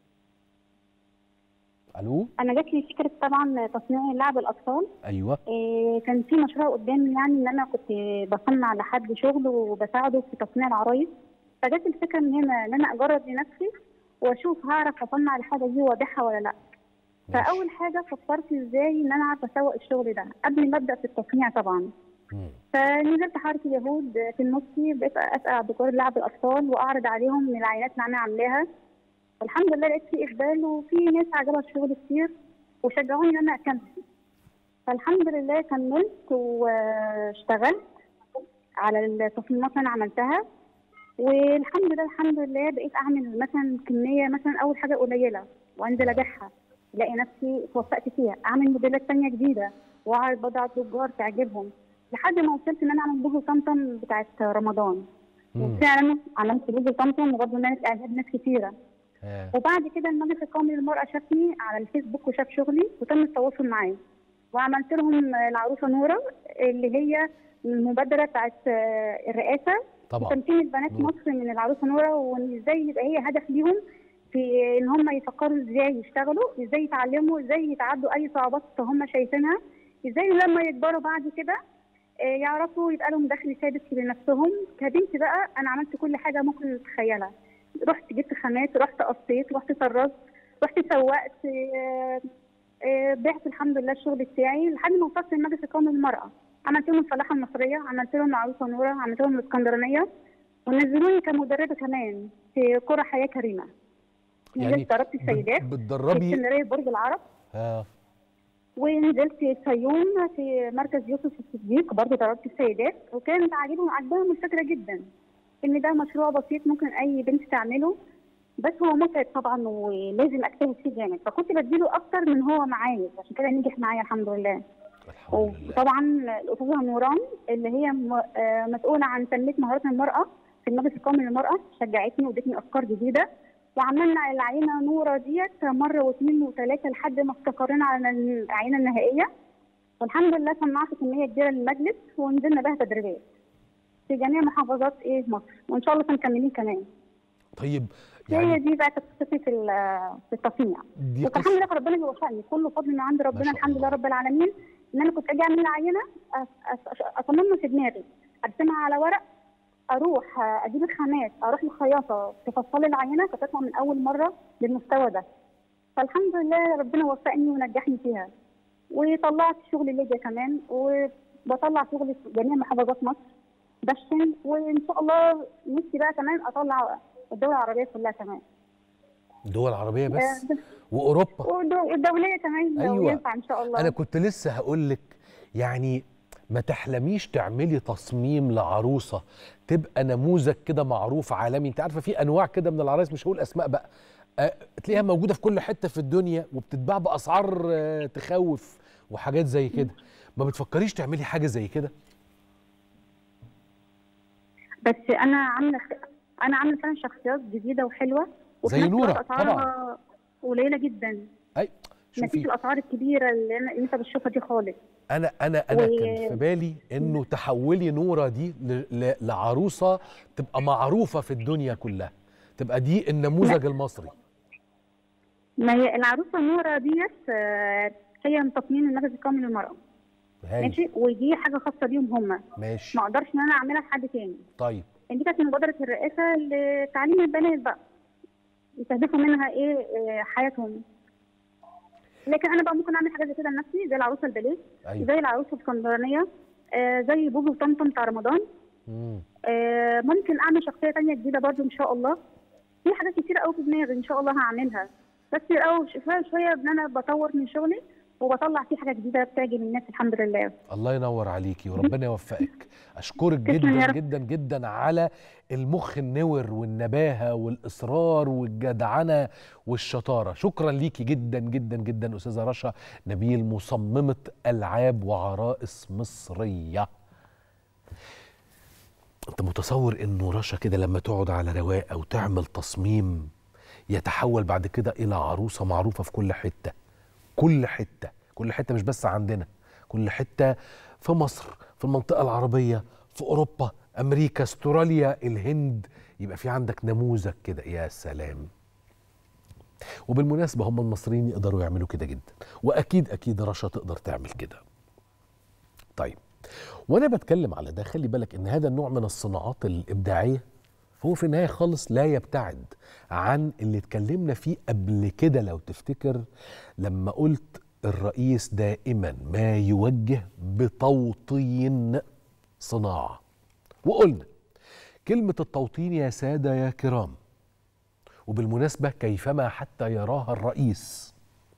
الو انا جات لي فكره طبعا تصنيع لعب الاطفال ايوه آه كان في مشروع قدامي يعني ان انا كنت بصنع لحد شغل وبساعده في تصنيع العرايس فجات الفكره من هنا ان انا اجرب لنفسي واشوف هعرف اصنع الحاجه دي وابيعها ولا لا فاول حاجه فكرت ازاي ان انا اعرف اسوق الشغل ده قبل ما ابدا في التصنيع طبعا فنزلت حاره اليهود في المفتي بقيت اسال دكتور لعب الاطفال واعرض عليهم من العينات اللي انا عاملاها والحمد لله لقيت في اقبال وفي ناس عجبها الشغل كتير وشجعوني ان انا اكمل فالحمد لله كملت واشتغلت على التصميمات اللي انا عملتها والحمد لله الحمد لله بقيت اعمل مثلا كميه مثلا اول حاجه قليله وانزل ابيعها الاقي نفسي اتوفقت فيها اعمل موديلات تانية جديده واعرض بضع تجار تعجبهم لحد ما وصلت ان انا اعمل بوجو طمطم بتاعت رمضان وفعلا عملت بوجو طمطم وبرضه نالت اعجاب ناس كتيره وبعد كده المجلس القومي للمرأة شافني على الفيسبوك وشاف شغلي وتم التواصل معايا وعملت لهم العروسة نورة اللي هي المبادرة بتاعت الرئاسة طبعا تمكين البنات مصر من العروسة نورة وان ازاي يبقى هي هدف ليهم في ان هم يفكروا ازاي يشتغلوا ازاي يتعلموا ازاي يتعدوا اي صعوبات هم شايفينها ازاي لما يكبروا بعد كده يعرفوا يبقى لهم دخل ثابت لنفسهم كبنت بقى انا عملت كل حاجه ممكن تتخيلها رحت جبت خامات رحت قصيت رحت طرزت رحت سوقت بعت الحمد لله الشغل بتاعي لحد ما وصلت للمجلس القومي للمراه عملت لهم الفلاحه المصريه عملت لهم عروسه نوره عملت لهم الاسكندرانيه ونزلوني كمدربه كمان في قرى حياه كريمه يعني نزلت دربت السيدات في بتدربي اسكندريه برج العرب اه ونزلت الفيوم في مركز يوسف الصديق برضه دربت السيدات وكانت عاجبهم عجبهم الفكره جدا ان ده مشروع بسيط ممكن اي بنت تعمله بس هو متعب طبعا ولازم اجتهد فيه جامد فكنت بديله اكتر من هو معايا عشان كده نجح معايا الحمد لله وطبعا الاستاذه نوران اللي هي مسؤوله عن تنميه مهارات المراه في المجلس القومي للمراه شجعتني وادتني افكار جديده وعملنا العينه نوره ديت مره واثنين وثلاثه لحد ما استقرينا على العينه النهائيه والحمد لله صنعت كميه كبيره للمجلس ونزلنا بها تدريبات في جميع محافظات ايه مصر وان شاء الله مكملين كمان طيب يعني هي دي بقى قصتي في في التصنيع دي والحمد لله ربنا بيوفقني كله فضل من عند ربنا الحمد لله رب العالمين ان انا كنت اجي اعمل العينه اصممها في دماغي ارسمها على ورق اروح اجيب الخامات اروح للخياطه تفصل لي العينه فتطلع من اول مره بالمستوى ده فالحمد لله ربنا وفقني ونجحني فيها وطلعت شغل ليبيا كمان وبطلع شغل في جميع محافظات مصر دشن وان شاء الله نفسي بقى كمان اطلع الدول العربيه كلها كمان دول عربيه بس واوروبا والدوليه كمان لو أيوة. ينفع ان شاء الله انا كنت لسه هقول لك يعني ما تحلميش تعملي تصميم لعروسه تبقى نموذج كده معروف عالمي انت عارفه في انواع كده من العرايس مش هقول اسماء بقى أه تلاقيها موجوده في كل حته في الدنيا وبتتباع باسعار أه تخوف وحاجات زي كده ما بتفكريش تعملي حاجه زي كده بس انا عامله انا عامله فعلا شخصيات جديده وحلوه وفي زي نفس الوقت نورة اسعارها طبعا قليله جدا اي ما فيش شوفي الاسعار الكبيره اللي أنا- اللي انت بتشوفها دي خالص انا انا انا و- كان في بالي انه تحولي نوره دي ل- ل- لعروسه تبقى معروفه في الدنيا كلها تبقى دي النموذج المصري ما هي العروسه نوره ديت آه، هي من تصميم المجلس القومي للمراه هاي ماشي ودي حاجه خاصه بيهم هم ماشي ما اقدرش ان انا اعملها لحد تاني طيب دي كانت مبادره الرئاسه لتعليم البنات بقى يستهدفوا منها ايه آه، حياتهم لكن انا بقى ممكن اعمل حاجات زي كده لنفسي زي العروسه الباليه أيوة. زي العروسه الاسكندرانيه آه، زي بوبو وطمطم بتاع رمضان مم. آه، ممكن اعمل شخصيه تانية جديده برضو ان شاء الله في حاجات كتيره قوي في دماغي ان شاء الله هعملها بس الاول شويه شويه ان انا بطور من شغلي وبطلع فيه حاجه جديده بتعجب الناس الحمد لله الله ينور عليكي وربنا يوفقك اشكرك تسلم يا جدا رب. جدا جدا على المخ النور والنباهه والاصرار والجدعنه والشطاره شكرا ليكي جدا جدا جدا استاذه رشا نبيل مصممه العاب وعرائس مصريه انت متصور انه رشا كده لما تقعد على رواقه وتعمل تصميم يتحول بعد كده الى عروسه معروفه في كل حته كل حته كل حته مش بس عندنا كل حته في مصر في المنطقه العربيه في اوروبا امريكا استراليا الهند يبقى في عندك نموذج كده يا سلام وبالمناسبه هم المصريين يقدروا يعملوا كده جدا واكيد اكيد رشا تقدر تعمل كده طيب وانا بتكلم على ده خلي بالك ان هذا النوع من الصناعات الابداعيه هو في النهايه خالص لا يبتعد عن اللي اتكلمنا فيه قبل كده لو تفتكر لما قلت الرئيس دائما ما يوجه بتوطين صناعة وقلنا كلمة التوطين يا سادة يا كرام وبالمناسبة كيفما حتى يراها الرئيس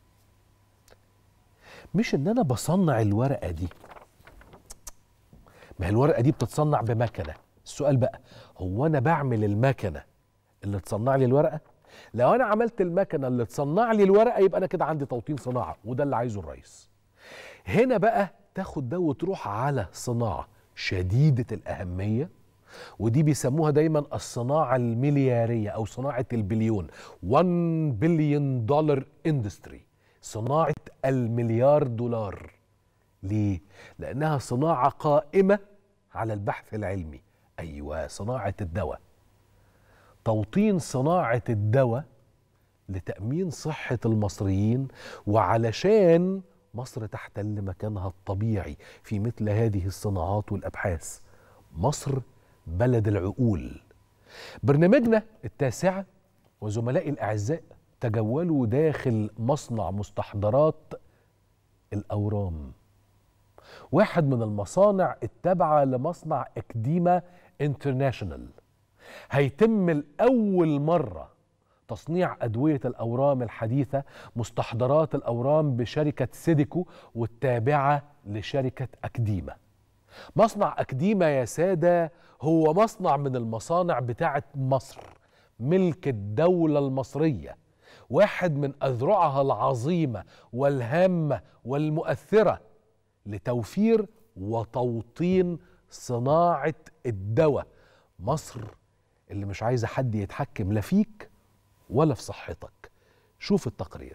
مش ان انا بصنع الورقة دي ما هي الورقة دي بتتصنع بمكنة السؤال بقى هو انا بعمل المكنة اللي تصنع لي الورقة لو انا عملت المكنة اللي تصنع لي الورقة يبقى انا كده عندي توطين صناعة وده اللي عايزه الرئيس هنا بقى تاخد ده وتروح على صناعة شديدة الأهمية ودي بيسموها دايما الصناعة المليارية أو صناعة البليون 1 بليون دولار اندستري صناعة المليار دولار ليه؟ لأنها صناعة قائمة على البحث العلمي أيوة صناعة الدواء توطين صناعة الدواء لتأمين صحة المصريين وعلشان مصر تحتل مكانها الطبيعي في مثل هذه الصناعات والأبحاث مصر بلد العقول برنامجنا التاسعة وزملائي الأعزاء تجولوا داخل مصنع مستحضرات الأورام واحد من المصانع التابعة لمصنع اكديما انترناشونال هيتم الأول مرة تصنيع أدوية الأورام الحديثة مستحضرات الأورام بشركة سيديكو والتابعة لشركة أكديما مصنع أكديما يا سادة هو مصنع من المصانع بتاعة مصر ملك الدولة المصرية واحد من أذرعها العظيمة والهامة والمؤثرة لتوفير وتوطين صناعة الدواء مصر اللي مش عايزة حد يتحكم لا فيك ولا في صحتك شوف التقرير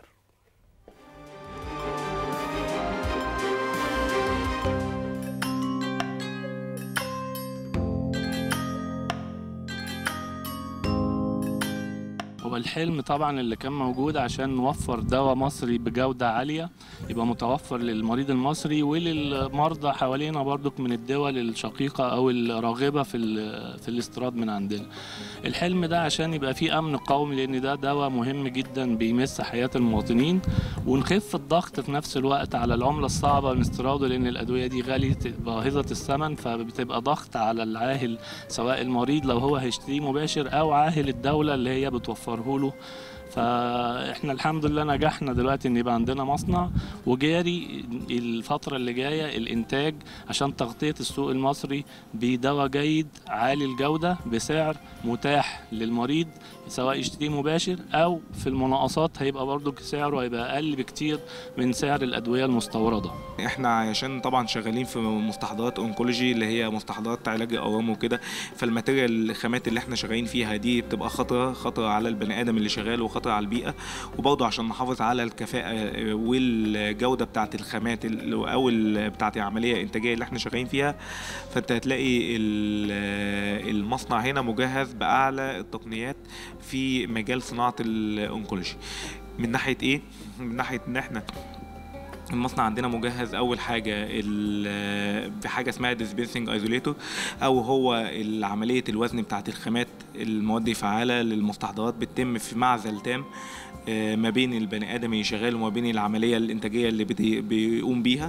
هو الحلم طبعا اللي كان موجود عشان نوفر دواء مصري بجودة عالية يبقى متوفر للمريض المصري وللمرضى حوالينا برضك من الدول الشقيقة أو الراغبة في, في الاستيراد من عندنا الحلم ده عشان يبقى فيه أمن قومي لأن ده دواء مهم جدا بيمس حياة المواطنين ونخف الضغط في نفس الوقت على العملة الصعبة من استيراده لأن الأدوية دي غالية باهظة الثمن فبتبقى ضغط على العاهل سواء المريض لو هو هيشتريه مباشر أو عاهل الدولة اللي هي بتوفره له فاحنا الحمد لله نجحنا دلوقتي ان يبقى عندنا مصنع وجاري الفتره اللي جايه الانتاج عشان تغطيه السوق المصري بدواء جيد عالي الجوده بسعر متاح للمريض سواء يشتريه مباشر او في المناقصات هيبقى برضو سعره هيبقى اقل بكتير من سعر الادويه المستورده احنا عشان طبعا شغالين في مستحضرات اونكولوجي اللي هي مستحضرات علاج الاورام وكده فالماتيريال الخامات اللي احنا شغالين فيها دي بتبقى خطره خطره على البني ادم اللي شغال وخطره على البيئه وبرضه عشان نحافظ على الكفاءه والجوده بتاعه الخامات او بتاعه العمليه الانتاجيه اللي احنا شغالين فيها فانت هتلاقي المصنع هنا مجهز باعلى التقنيات في مجال صناعه الاونكولوجي من ناحيه ايه من ناحيه ان احنا المصنع عندنا مجهز اول حاجه بحاجه اسمها ديسبنسنج ايزوليتور او هو عمليه الوزن بتاعه الخامات المواد الفعاله للمستحضرات بتتم في معزل تام ما بين البني ادم اللي شغال وما بين العمليه الانتاجيه اللي بيقوم بيها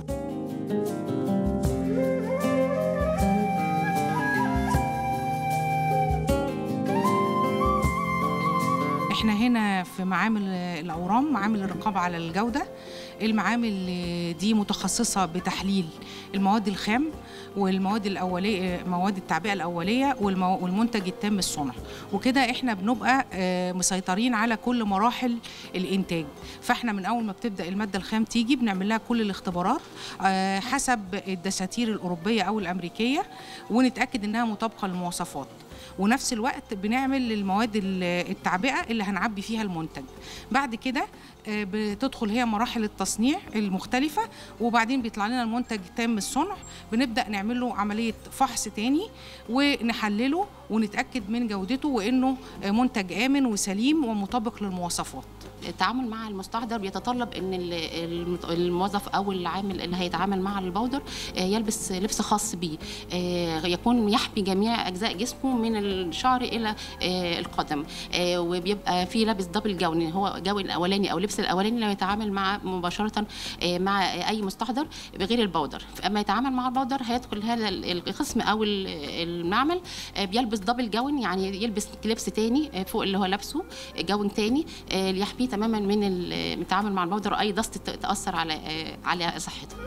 احنا هنا في معامل الاورام معامل الرقابه على الجوده المعامل دي متخصصه بتحليل المواد الخام والمواد الاوليه مواد التعبئه الاوليه والمنتج التام الصنع وكده احنا بنبقى مسيطرين على كل مراحل الانتاج فاحنا من اول ما بتبدا الماده الخام تيجي بنعمل لها كل الاختبارات حسب الدساتير الاوروبيه او الامريكيه ونتاكد انها مطابقه للمواصفات ونفس الوقت بنعمل المواد التعبئه اللي هنعبي فيها المنتج بعد كده بتدخل هي مراحل التصنيع المختلفه وبعدين بيطلع لنا المنتج تام الصنع بنبدا نعمل له عمليه فحص تاني ونحلله ونتاكد من جودته وانه منتج امن وسليم ومطابق للمواصفات التعامل مع المستحضر بيتطلب ان ال- الم- الموظف او العامل اللي هيتعامل مع البودر آه، يلبس لبس خاص به آه، يكون يحمي جميع اجزاء جسمه من الشعر الى آه، القدم آه، وبيبقى في لابس دبل جون هو جون الاولاني او لبس الاولاني لما يتعامل مع مباشره آه، مع اي مستحضر بغير البودر اما يتعامل مع البودر هيدخل هذا ال- القسم او ال- المعمل آه، بيلبس دبل جون يعني يلبس لبس تاني آه، فوق اللي هو لابسه آه، جون تاني آه، ليحميه تماما من ال- من التعامل مع البودر واي دست ت- تاثر على آه، على صحته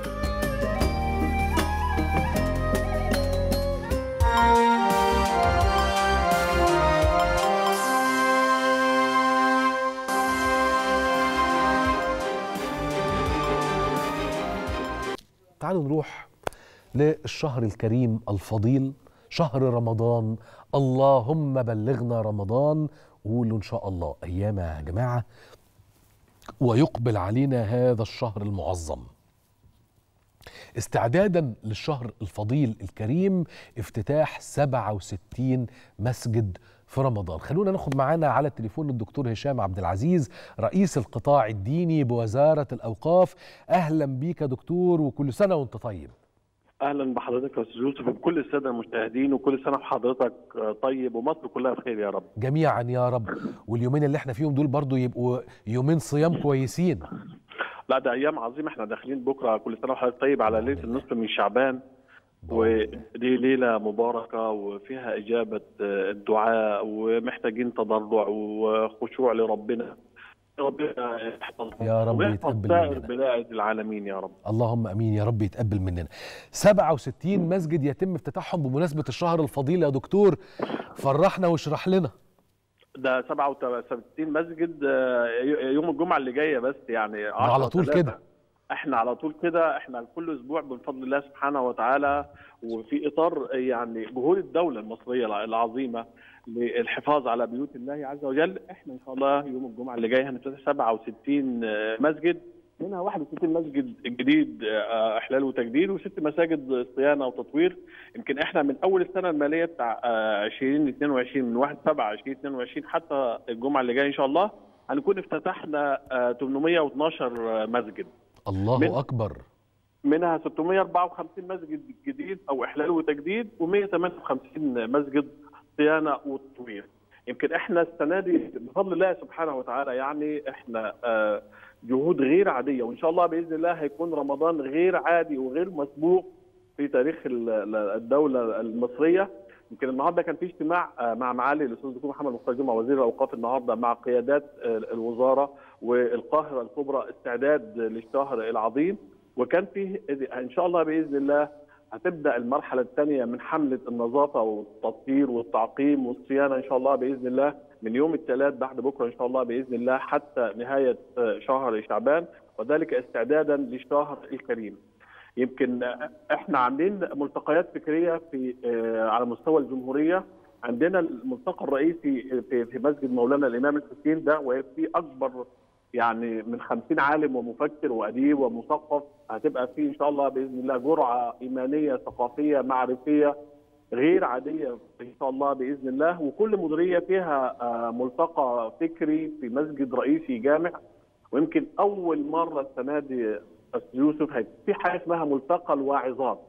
تعالوا نروح للشهر الكريم الفضيل شهر رمضان اللهم بلغنا رمضان قولوا ان شاء الله ايام يا جماعه ويقبل علينا هذا الشهر المعظم استعدادا للشهر الفضيل الكريم افتتاح 67 مسجد في رمضان خلونا ناخد معانا على التليفون الدكتور هشام عبد العزيز رئيس القطاع الديني بوزارة الأوقاف أهلا بيك يا دكتور وكل سنة وانت طيب اهلا بحضرتك يا استاذ يوسف وبكل الساده المشاهدين وكل سنه وحضرتك طيب ومصر كلها بخير يا رب جميعا يا رب واليومين اللي احنا فيهم دول برضو يبقوا يومين صيام كويسين لا ده ايام عظيمه احنا داخلين بكره كل سنه وحضرتك طيب على ليله النصف من شعبان ودي ليله مباركه وفيها اجابه الدعاء ومحتاجين تضرع وخشوع لربنا ربنا يحفظ يا رب ويحفظ يتقبل سائر مننا. بلاد العالمين يا رب اللهم امين يا رب يتقبل مننا 67 مسجد يتم افتتاحهم بمناسبة الشهر الفضيل يا دكتور فرحنا واشرح لنا ده 67 مسجد آه، يوم الجمعه اللي جايه بس يعني على 10 طول ثلاثة. كده. احنا على طول كده احنا كل اسبوع بفضل الله سبحانه وتعالى وفي اطار يعني جهود الدوله المصريه العظيمه للحفاظ على بيوت الله عز وجل احنا ان شاء الله يوم الجمعه اللي جاي هنفتتح 67 مسجد منها 61 مسجد جديد آه، احلال وتجديد وست مساجد صيانه وتطوير يمكن احنا من اول السنه الماليه بتاع آه، 2022 من 1 7 2022 حتى الجمعه اللي جايه ان شاء الله هنكون افتتحنا آه، 812 مسجد الله من- اكبر منها 654 مسجد جديد او احلال وتجديد و158 مسجد صيانه وتطوير. يمكن احنا السنه دي بفضل الله سبحانه وتعالى يعني احنا آه، جهود غير عاديه وان شاء الله باذن الله هيكون رمضان غير عادي وغير مسبوق في تاريخ ال- ال- الدوله المصريه. يمكن النهارده كان في اجتماع آه، مع معالي الاستاذ الدكتور محمد مختار جمعه وزير الاوقاف النهارده مع قيادات آه، الوزاره والقاهره الكبرى استعداد للشهر العظيم وكان فيه ان شاء الله باذن الله هتبدا المرحله الثانيه من حمله النظافه والتطهير والتعقيم والصيانه ان شاء الله باذن الله من يوم الثلاث بعد بكره ان شاء الله باذن الله حتى نهايه آه، شهر شعبان وذلك استعدادا للشهر الكريم. يمكن آه، احنا عاملين ملتقيات فكريه في آه، على مستوى الجمهوريه عندنا الملتقى الرئيسي في في مسجد مولانا الامام الحسين ده وفي اكبر يعني من 50 عالم ومفكر واديب ومثقف هتبقى فيه ان شاء الله باذن الله جرعه ايمانيه ثقافيه معرفيه غير عاديه ان شاء الله باذن الله وكل مديريه فيها آه، ملتقى فكري في مسجد رئيسي جامع ويمكن اول مره السنه دي استاذ يوسف هيبقى في حاجه اسمها ملتقى الواعظات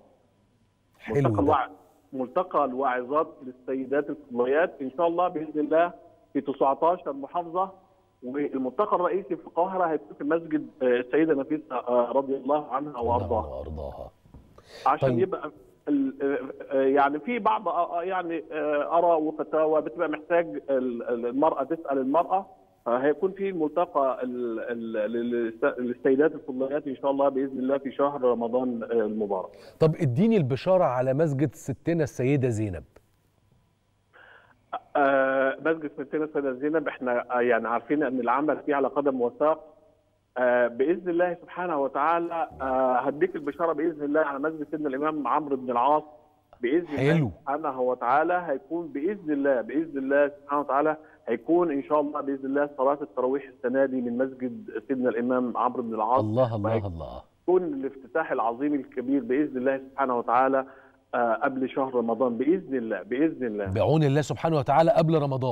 حلو ملتقى ده. الوع... ملتقى الواعظات للسيدات الفضليات ان شاء الله باذن الله في 19 محافظه والملتقى الرئيسي في القاهره هيكون في مسجد آه، السيده نفيسه آه، رضي الله عنها وارضاها وارضاها عشان طيب. يبقى ال- آه، آه، يعني في بعض آه، يعني آه، اراء وفتاوى بتبقى محتاج ال- ال- المراه تسال المراه فهيكون في ملتقى ال- ال- للس- للسيدات الفضليات ان شاء الله باذن الله في شهر رمضان آه، المبارك طب اديني البشارة على مسجد ستنا السيدة زينب آه، مسجد سنتين السيدة زينب احنا آه، يعني عارفين ان العمل فيه على قدم وساق آه، باذن الله سبحانه وتعالى آه، هديك البشاره باذن الله على مسجد سيدنا الامام عمرو بن العاص باذن حلو. الله سبحانه وتعالى هيكون باذن الله باذن الله سبحانه وتعالى هيكون ان شاء الله باذن الله صلاه التراويح السنه دي من مسجد سيدنا الامام عمرو بن العاص الله الله الله يكون الافتتاح العظيم الكبير باذن الله سبحانه وتعالى آه، قبل شهر رمضان باذن الله باذن الله بعون الله سبحانه وتعالى قبل رمضان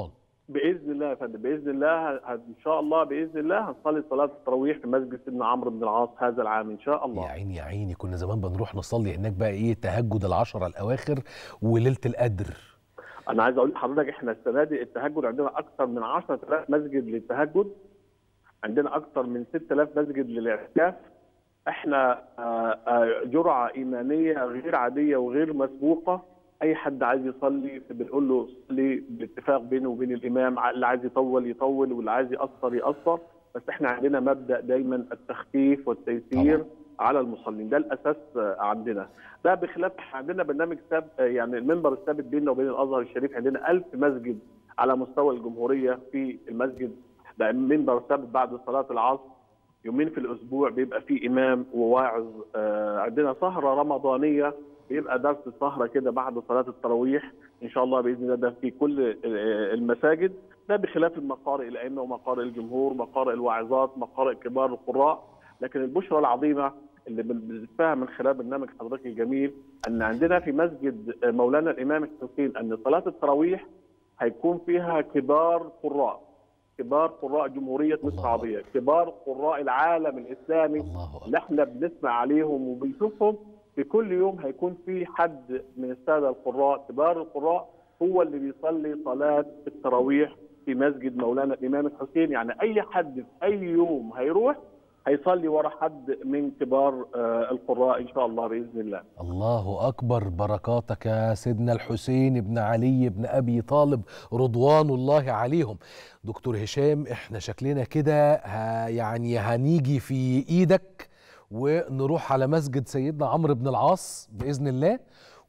باذن الله يا فندم باذن الله ه- ان شاء الله باذن الله هنصلي صلاه التراويح في مسجد سيدنا عمرو بن العاص هذا العام ان شاء الله يا عيني يا عيني كنا زمان بنروح نصلي هناك بقى ايه تهجد العشرة الاواخر وليله القدر انا عايز اقول لحضرتك احنا السنه دي التهجد عندنا اكثر من 10000 مسجد للتهجد عندنا اكثر من 6000 مسجد للاعتكاف احنا آه، آه، جرعه ايمانيه غير عاديه وغير مسبوقه اي حد عايز يصلي بنقول له صلي بالاتفاق بينه وبين الامام اللي عايز يطول يطول واللي عايز يقصر يقصر بس احنا عندنا مبدا دايما التخفيف والتيسير على المصلين ده الاساس آه، عندنا ده بخلاف إحنا عندنا برنامج ثابت آه، يعني المنبر الثابت بيننا وبين الازهر الشريف عندنا ألف مسجد على مستوى الجمهوريه في المسجد ده منبر ثابت بعد صلاه العصر يومين في الاسبوع بيبقى فيه امام وواعظ آه، عندنا سهره رمضانيه بيبقى درس سهره كده بعد صلاه التراويح ان شاء الله باذن الله ده في كل آه، المساجد ده بخلاف المقارئ الائمه ومقارئ الجمهور مقارئ الواعظات مقارئ كبار القراء لكن البشرى العظيمه اللي بنفهم من خلال برنامج حضرتك الجميل ان عندنا في مسجد آه، مولانا الامام الحسين ان صلاه التراويح هيكون فيها كبار قراء كبار قراء جمهورية مصر العربية كبار قراء العالم الإسلامي اللي احنا بنسمع عليهم وبنشوفهم في كل يوم هيكون في حد من السادة القراء كبار القراء هو اللي بيصلي صلاة التراويح في مسجد مولانا الإمام الحسين يعني أي حد في أي يوم هيروح هيصلي ورا حد من كبار آه، القراء إن شاء الله بإذن الله الله أكبر بركاتك يا سيدنا الحسين بن علي بن أبي طالب رضوان الله عليهم دكتور هشام احنا شكلنا كده ه- يعني هنيجي في إيدك ونروح على مسجد سيدنا عمرو بن العاص بإذن الله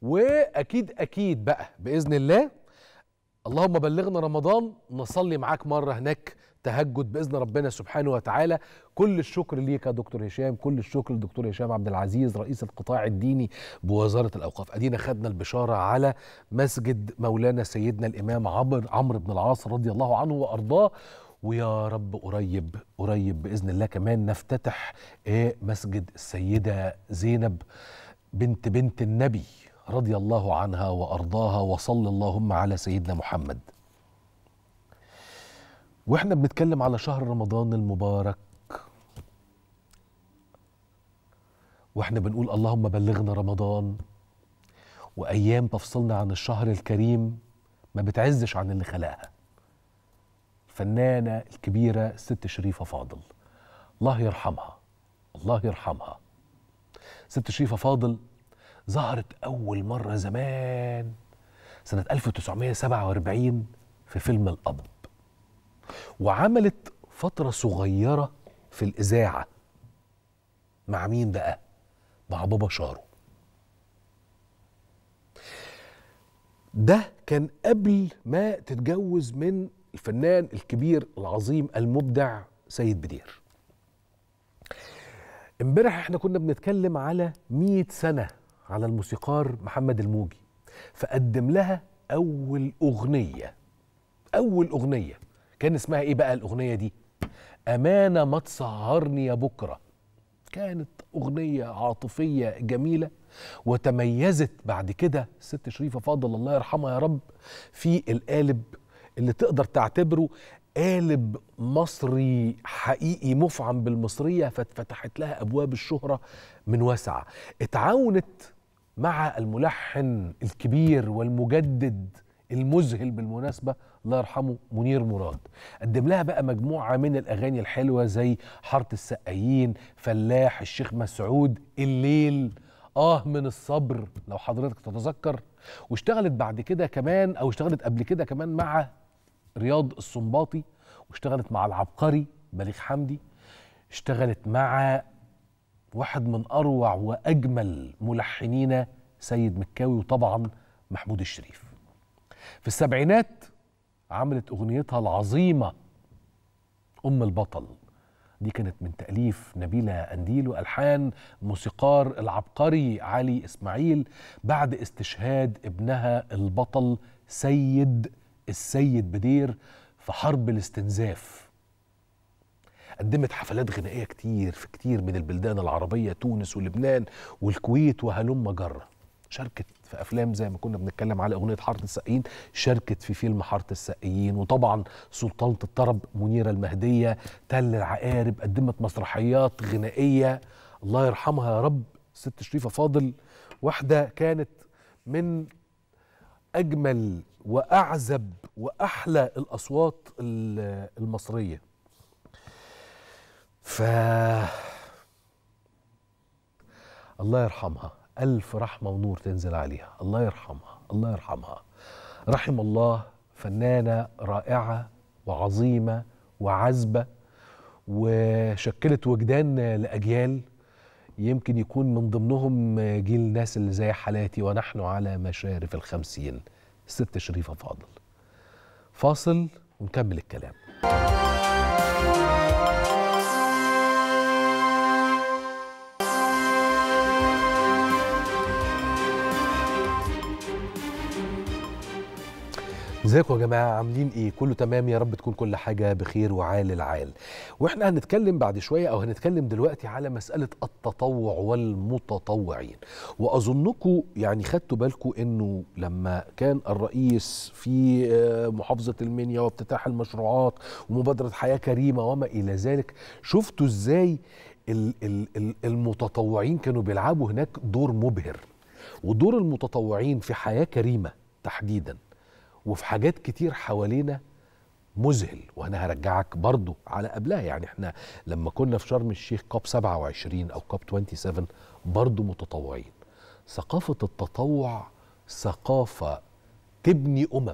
وأكيد أكيد بقى بإذن الله اللهم بلغنا رمضان نصلي معاك مرة هناك تهجد بإذن ربنا سبحانه وتعالى كل الشكر ليك يا دكتور هشام كل الشكر للدكتور هشام عبد العزيز رئيس القطاع الديني بوزارة الأوقاف أدينا خدنا البشارة على مسجد مولانا سيدنا الإمام عمرو عمرو بن العاص رضي الله عنه وأرضاه ويا رب قريب قريب بإذن الله كمان نفتتح إيه مسجد السيدة زينب بنت بنت النبي رضي الله عنها وارضاها وصلى اللهم على سيدنا محمد واحنا بنتكلم على شهر رمضان المبارك واحنا بنقول اللهم بلغنا رمضان وايام تفصلنا عن الشهر الكريم ما بتعزش عن اللي خلقها الفنانه الكبيره الست شريفه فاضل الله يرحمها الله يرحمها ست شريفه فاضل ظهرت أول مرة زمان سنة 1947 في فيلم الأب وعملت فترة صغيرة في الإذاعة مع مين بقى؟ مع بابا شارو ده كان قبل ما تتجوز من الفنان الكبير العظيم المبدع سيد بدير امبارح احنا كنا بنتكلم على 100 سنة على الموسيقار محمد الموجي فقدم لها أول أغنية أول أغنية كان اسمها إيه بقى الأغنية دي؟ أمانة ما تسهرني يا بكرة كانت أغنية عاطفية جميلة وتميزت بعد كده الست شريفة فاضل الله يرحمها يا رب في القالب اللي تقدر تعتبره قالب مصري حقيقي مفعم بالمصرية فاتفتحت لها أبواب الشهرة من واسعة اتعاونت مع الملحن الكبير والمجدد المذهل بالمناسبة الله يرحمه منير مراد قدم لها بقى مجموعة من الأغاني الحلوة زي حارة السقايين فلاح الشيخ مسعود الليل آه من الصبر لو حضرتك تتذكر واشتغلت بعد كده كمان أو اشتغلت قبل كده كمان مع رياض السنباطي واشتغلت مع العبقري بليغ حمدي اشتغلت مع واحد من اروع واجمل ملحنين سيد مكاوي وطبعا محمود الشريف في السبعينات عملت اغنيتها العظيمه ام البطل دي كانت من تأليف نبيلة أنديل وألحان موسيقار العبقري علي إسماعيل بعد استشهاد ابنها البطل سيد السيد بدير في حرب الاستنزاف قدمت حفلات غنائية كتير في كتير من البلدان العربية تونس ولبنان والكويت وهلم جرة شاركت في افلام زي ما كنا بنتكلم على اغنيه حاره السقايين شاركت في فيلم حاره السقايين وطبعا سلطانه الطرب منيره المهديه تل العقارب قدمت مسرحيات غنائيه الله يرحمها يا رب ست شريفه فاضل واحده كانت من اجمل واعذب واحلى الاصوات ال- المصريه ف الله يرحمها الف رحمه ونور تنزل عليها الله يرحمها الله يرحمها رحم الله فنانه رائعه وعظيمه وعذبه وشكلت وجدان لاجيال يمكن يكون من ضمنهم جيل الناس اللي زي حالاتي ونحن على مشارف الخمسين الست شريفة فاضل فاصل ونكمل الكلام ازيكم يا جماعه عاملين ايه كله تمام يا رب تكون كل حاجه بخير وعال العال واحنا هنتكلم بعد شويه او هنتكلم دلوقتي على مساله التطوع والمتطوعين واظنكم يعني خدتوا بالكم انه لما كان الرئيس في آه، محافظه المنيا وافتتاح المشروعات ومبادره حياه كريمه وما الى ذلك شفتوا ازاي ال- ال- ال- المتطوعين كانوا بيلعبوا هناك دور مبهر ودور المتطوعين في حياه كريمه تحديدا وفي حاجات كتير حوالينا مذهل وانا هرجعك برضو على قبلها يعني احنا لما كنا في شرم الشيخ كوب 27 او كوب 27 برضو متطوعين ثقافة التطوع ثقافة تبني أمم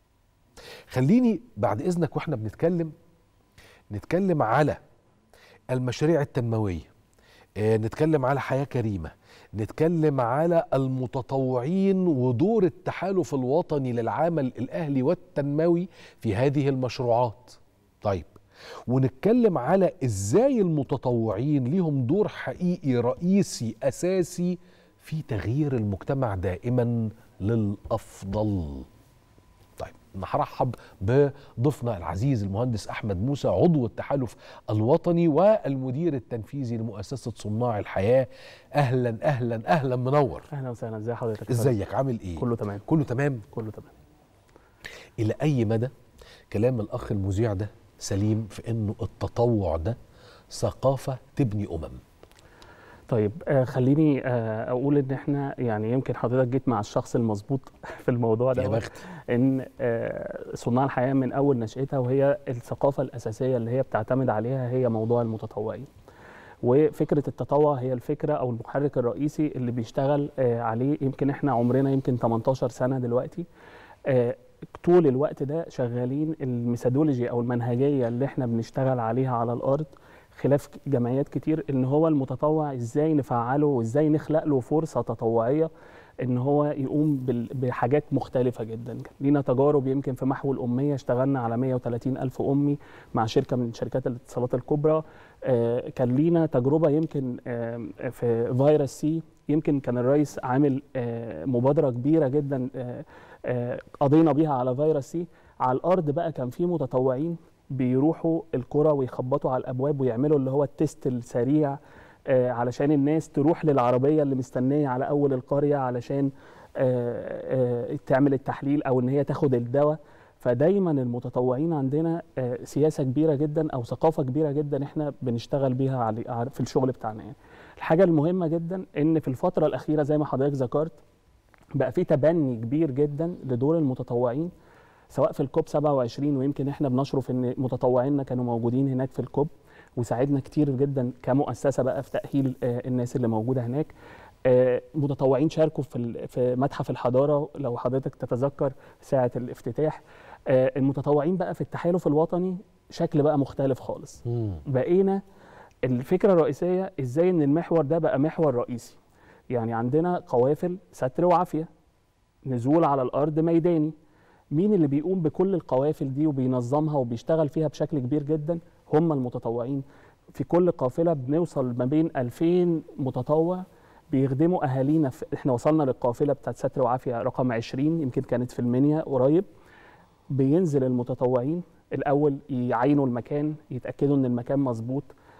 خليني بعد إذنك وإحنا بنتكلم نتكلم على المشاريع التنموية آه، نتكلم على حياة كريمة نتكلم على المتطوعين ودور التحالف الوطني للعمل الأهلي والتنموي في هذه المشروعات طيب ونتكلم على ازاي المتطوعين ليهم دور حقيقي رئيسي اساسي في تغيير المجتمع دائما للافضل طيب انا هرحب بضيفنا العزيز المهندس احمد موسى عضو التحالف الوطني والمدير التنفيذي لمؤسسه صناع الحياه اهلا اهلا اهلا منور اهلا وسهلا ازي حضرتك ازيك عامل ايه كله تمام كله تمام كله تمام الى اي مدى كلام الاخ المذيع ده سليم في انه التطوع ده ثقافه تبني امم طيب آه خليني آه اقول ان احنا يعني يمكن حضرتك جيت مع الشخص المظبوط في الموضوع ده يا بخت. ان آه صناع الحياه من اول نشاتها وهي الثقافه الاساسيه اللي هي بتعتمد عليها هي موضوع المتطوعين وفكره التطوع هي الفكره او المحرك الرئيسي اللي بيشتغل آه عليه يمكن احنا عمرنا يمكن 18 سنه دلوقتي آه طول الوقت ده شغالين الميثودولوجي او المنهجيه اللي احنا بنشتغل عليها على الارض خلاف جمعيات كتير ان هو المتطوع ازاي نفعله وازاي نخلق له فرصه تطوعيه ان هو يقوم بال- بحاجات مختلفه جدا لينا تجارب يمكن في محو الاميه اشتغلنا على 130 الف امي مع شركه من شركات الاتصالات الكبرى آه، كان لينا تجربه يمكن آه، في فيروس سي يمكن كان الرئيس عامل آه، مبادره كبيره جدا آه، آه، قضينا بيها على فيروس سي على الارض بقى كان في متطوعين بيروحوا القرى ويخبطوا على الابواب ويعملوا اللي هو التيست السريع آه، علشان الناس تروح للعربيه اللي مستنيه على اول القريه علشان آه، آه، تعمل التحليل او ان هي تاخد الدواء فدايما المتطوعين عندنا آه، سياسه كبيره جدا او ثقافه كبيره جدا احنا بنشتغل بيها علي- على- في الشغل بتاعنا يعني. الحاجه المهمه جدا ان في الفتره الاخيره زي ما حضرتك ذكرت بقى في تبني كبير جدا لدور المتطوعين سواء في الكوب 27 ويمكن احنا بنشرف ان متطوعينا كانوا موجودين هناك في الكوب وساعدنا كتير جدا كمؤسسه بقى في تاهيل آه، الناس اللي موجوده هناك آه، متطوعين شاركوا في ال- في متحف الحضاره لو حضرتك تتذكر ساعه الافتتاح آه، المتطوعين بقى في التحالف الوطني شكل بقى مختلف خالص بقينا الفكره الرئيسيه ازاي ان المحور ده بقى محور رئيسي يعني عندنا قوافل ستر وعافيه نزول على الارض ميداني مين اللي بيقوم بكل القوافل دي وبينظمها وبيشتغل فيها بشكل كبير جدا هم المتطوعين في كل قافله بنوصل ما بين 2000 متطوع بيخدموا اهالينا في احنا وصلنا للقافله بتاعت ستر وعافيه رقم 20 يمكن كانت في المنيا قريب بينزل المتطوعين الاول يعينوا المكان يتاكدوا ان المكان مظبوط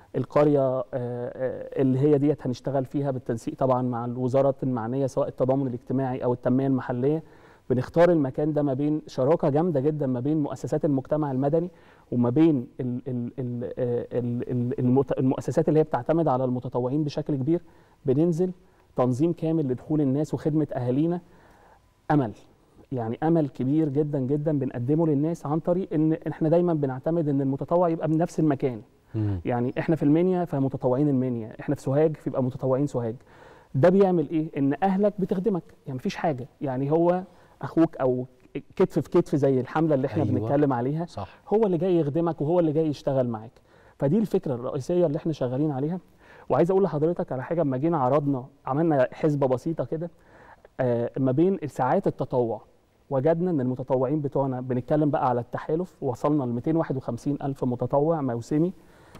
القريه آه، آه، اللي هي ديت هنشتغل فيها بالتنسيق طبعا مع الوزارات المعنيه سواء التضامن الاجتماعي او التنميه المحليه بنختار المكان ده ما بين شراكه جامده جدا ما بين مؤسسات المجتمع المدني وما بين ال ال ال ال ال المت- المؤسسات اللي هي بتعتمد على المتطوعين بشكل كبير بننزل تنظيم كامل لدخول الناس وخدمه اهالينا امل يعني امل كبير جدا جدا بنقدمه للناس عن طريق ان احنا دايما بنعتمد ان المتطوع يبقى من نفس المكان يعني احنا في المنيا فمتطوعين المنيا احنا في سوهاج فيبقى متطوعين سوهاج ده بيعمل ايه ان اهلك بتخدمك يعني مفيش حاجه يعني هو اخوك او كتف في كتف زي الحمله اللي احنا أيوة. أيوة. بنتكلم عليها صح. هو اللي جاي يخدمك وهو اللي جاي يشتغل معاك فدي الفكره الرئيسيه اللي احنا شغالين عليها وعايز اقول لحضرتك على حاجه اما جينا عرضنا عملنا حسبه بسيطه كده آه، ما بين ساعات التطوع وجدنا ان المتطوعين بتوعنا بنتكلم بقى على التحالف وصلنا ل 251 الف متطوع موسمي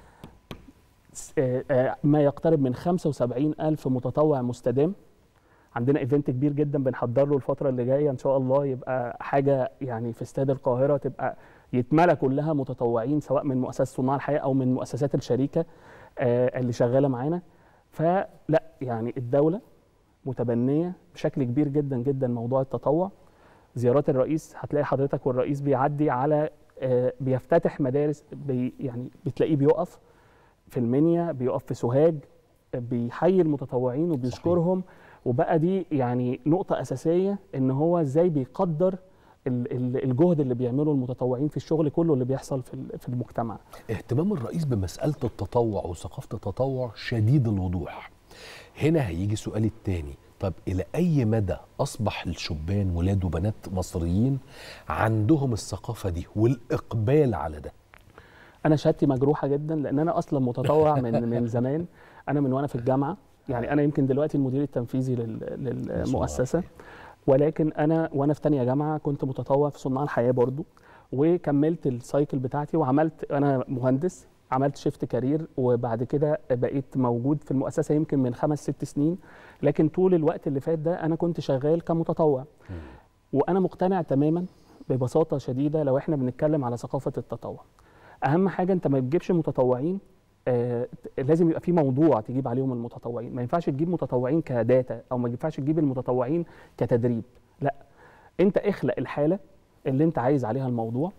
س- آه، آه، ما يقترب من 75 الف متطوع مستدام عندنا ايفنت كبير جدا بنحضر له الفتره اللي جايه ان شاء الله يبقى حاجه يعني في استاد القاهره تبقى يتملى كلها متطوعين سواء من مؤسسه صناع الحياه او من مؤسسات الشريكه آه، اللي شغاله معانا فلا يعني الدوله متبنيه بشكل كبير جدا جدا موضوع التطوع زيارات الرئيس هتلاقي حضرتك والرئيس بيعدي على آه، بيفتتح مدارس بي يعني بتلاقيه بيقف في المنيا بيقف في سوهاج آه، بيحيي المتطوعين وبيشكرهم وبقى دي يعني نقطة أساسية إن هو إزاي بيقدر ال- ال- الجهد اللي بيعمله المتطوعين في الشغل كله اللي بيحصل في ال- في المجتمع اهتمام الرئيس بمسألة التطوع وثقافة التطوع شديد الوضوح هنا هيجي سؤالي التاني طب إلى أي مدى أصبح الشبان ولاد وبنات مصريين عندهم الثقافة دي والإقبال على ده انا شهادتي مجروحه جدا لان انا اصلا متطوع من من زمان انا من وانا في الجامعه يعني انا يمكن دلوقتي المدير التنفيذي لل- للمؤسسه ولكن انا وانا في تانية جامعه كنت متطوع في صناع الحياه برضو وكملت السايكل بتاعتي وعملت انا مهندس عملت شيفت كارير وبعد كده بقيت موجود في المؤسسه يمكن من خمس ست سنين لكن طول الوقت اللي فات ده انا كنت شغال كمتطوع وانا مقتنع تماما ببساطه شديده لو احنا بنتكلم على ثقافه التطوع اهم حاجه انت ما تجيبش متطوعين آه لازم يبقى في موضوع تجيب عليهم المتطوعين ما ينفعش تجيب متطوعين كداتا او ما ينفعش تجيب المتطوعين كتدريب لا انت اخلق الحاله اللي انت عايز عليها الموضوع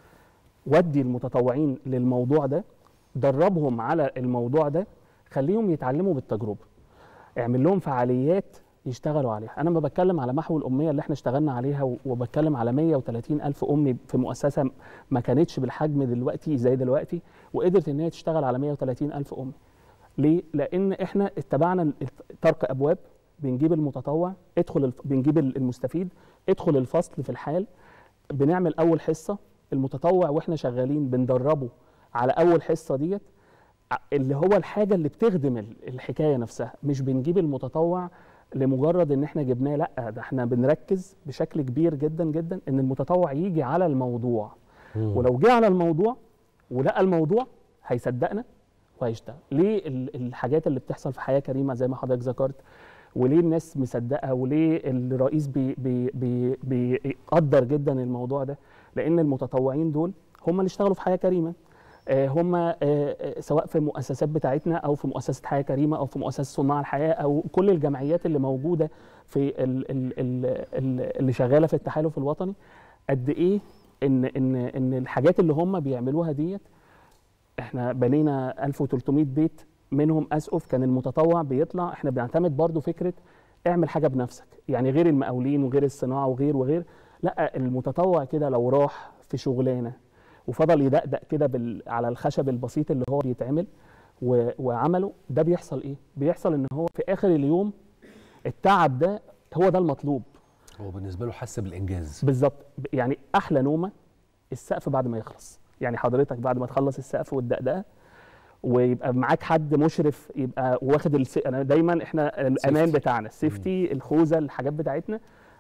ودي المتطوعين للموضوع ده دربهم على الموضوع ده خليهم يتعلموا بالتجربه اعمل لهم فعاليات يشتغلوا عليها انا ما بتكلم على محو الاميه اللي احنا اشتغلنا عليها و- وبتكلم على 130 الف ام في مؤسسه ما كانتش بالحجم دلوقتي زي دلوقتي وقدرت ان هي تشتغل على 130 الف ام ليه لان احنا اتبعنا ال- طرق ابواب بنجيب المتطوع ادخل الف... بنجيب ال- المستفيد ادخل الفصل في الحال بنعمل اول حصه المتطوع واحنا شغالين بندربه على اول حصه ديت ع- اللي هو الحاجه اللي بتخدم ال- الحكايه نفسها مش بنجيب المتطوع لمجرد ان احنا جبناه لا ده احنا بنركز بشكل كبير جدا جدا ان المتطوع يجي على الموضوع مم. ولو جه على الموضوع ولقى الموضوع هيصدقنا وهيشتغل ليه ال- الحاجات اللي بتحصل في حياه كريمه زي ما حضرتك ذكرت وليه الناس مصدقه وليه الرئيس بي بي بي بيقدر جدا الموضوع ده لان المتطوعين دول هم اللي اشتغلوا في حياه كريمه آه، هم آه، آه، سواء في المؤسسات بتاعتنا او في مؤسسه حياه كريمه او في مؤسسه صناع الحياه او كل الجمعيات اللي موجوده في ال ال ال ال اللي شغاله في التحالف الوطني قد ايه ان ان ان الحاجات اللي هم بيعملوها ديت احنا بنينا 1300 بيت منهم اسقف كان المتطوع بيطلع احنا بنعتمد برضو فكره اعمل حاجه بنفسك يعني غير المقاولين وغير الصناعه وغير وغير لا المتطوع كده لو راح في شغلانه وفضل يدقدق كده بال... على الخشب البسيط اللي هو بيتعمل و... وعمله ده بيحصل ايه بيحصل ان هو في اخر اليوم التعب ده هو ده المطلوب هو بالنسبة له حس بالإنجاز بالظبط يعني احلى نومه السقف بعد ما يخلص يعني حضرتك بعد ما تخلص السقف والدقدقه ويبقى معاك حد مشرف يبقى واخد الس... انا دايما احنا الامان Safety. بتاعنا السيفتي الخوذه الحاجات بتاعتنا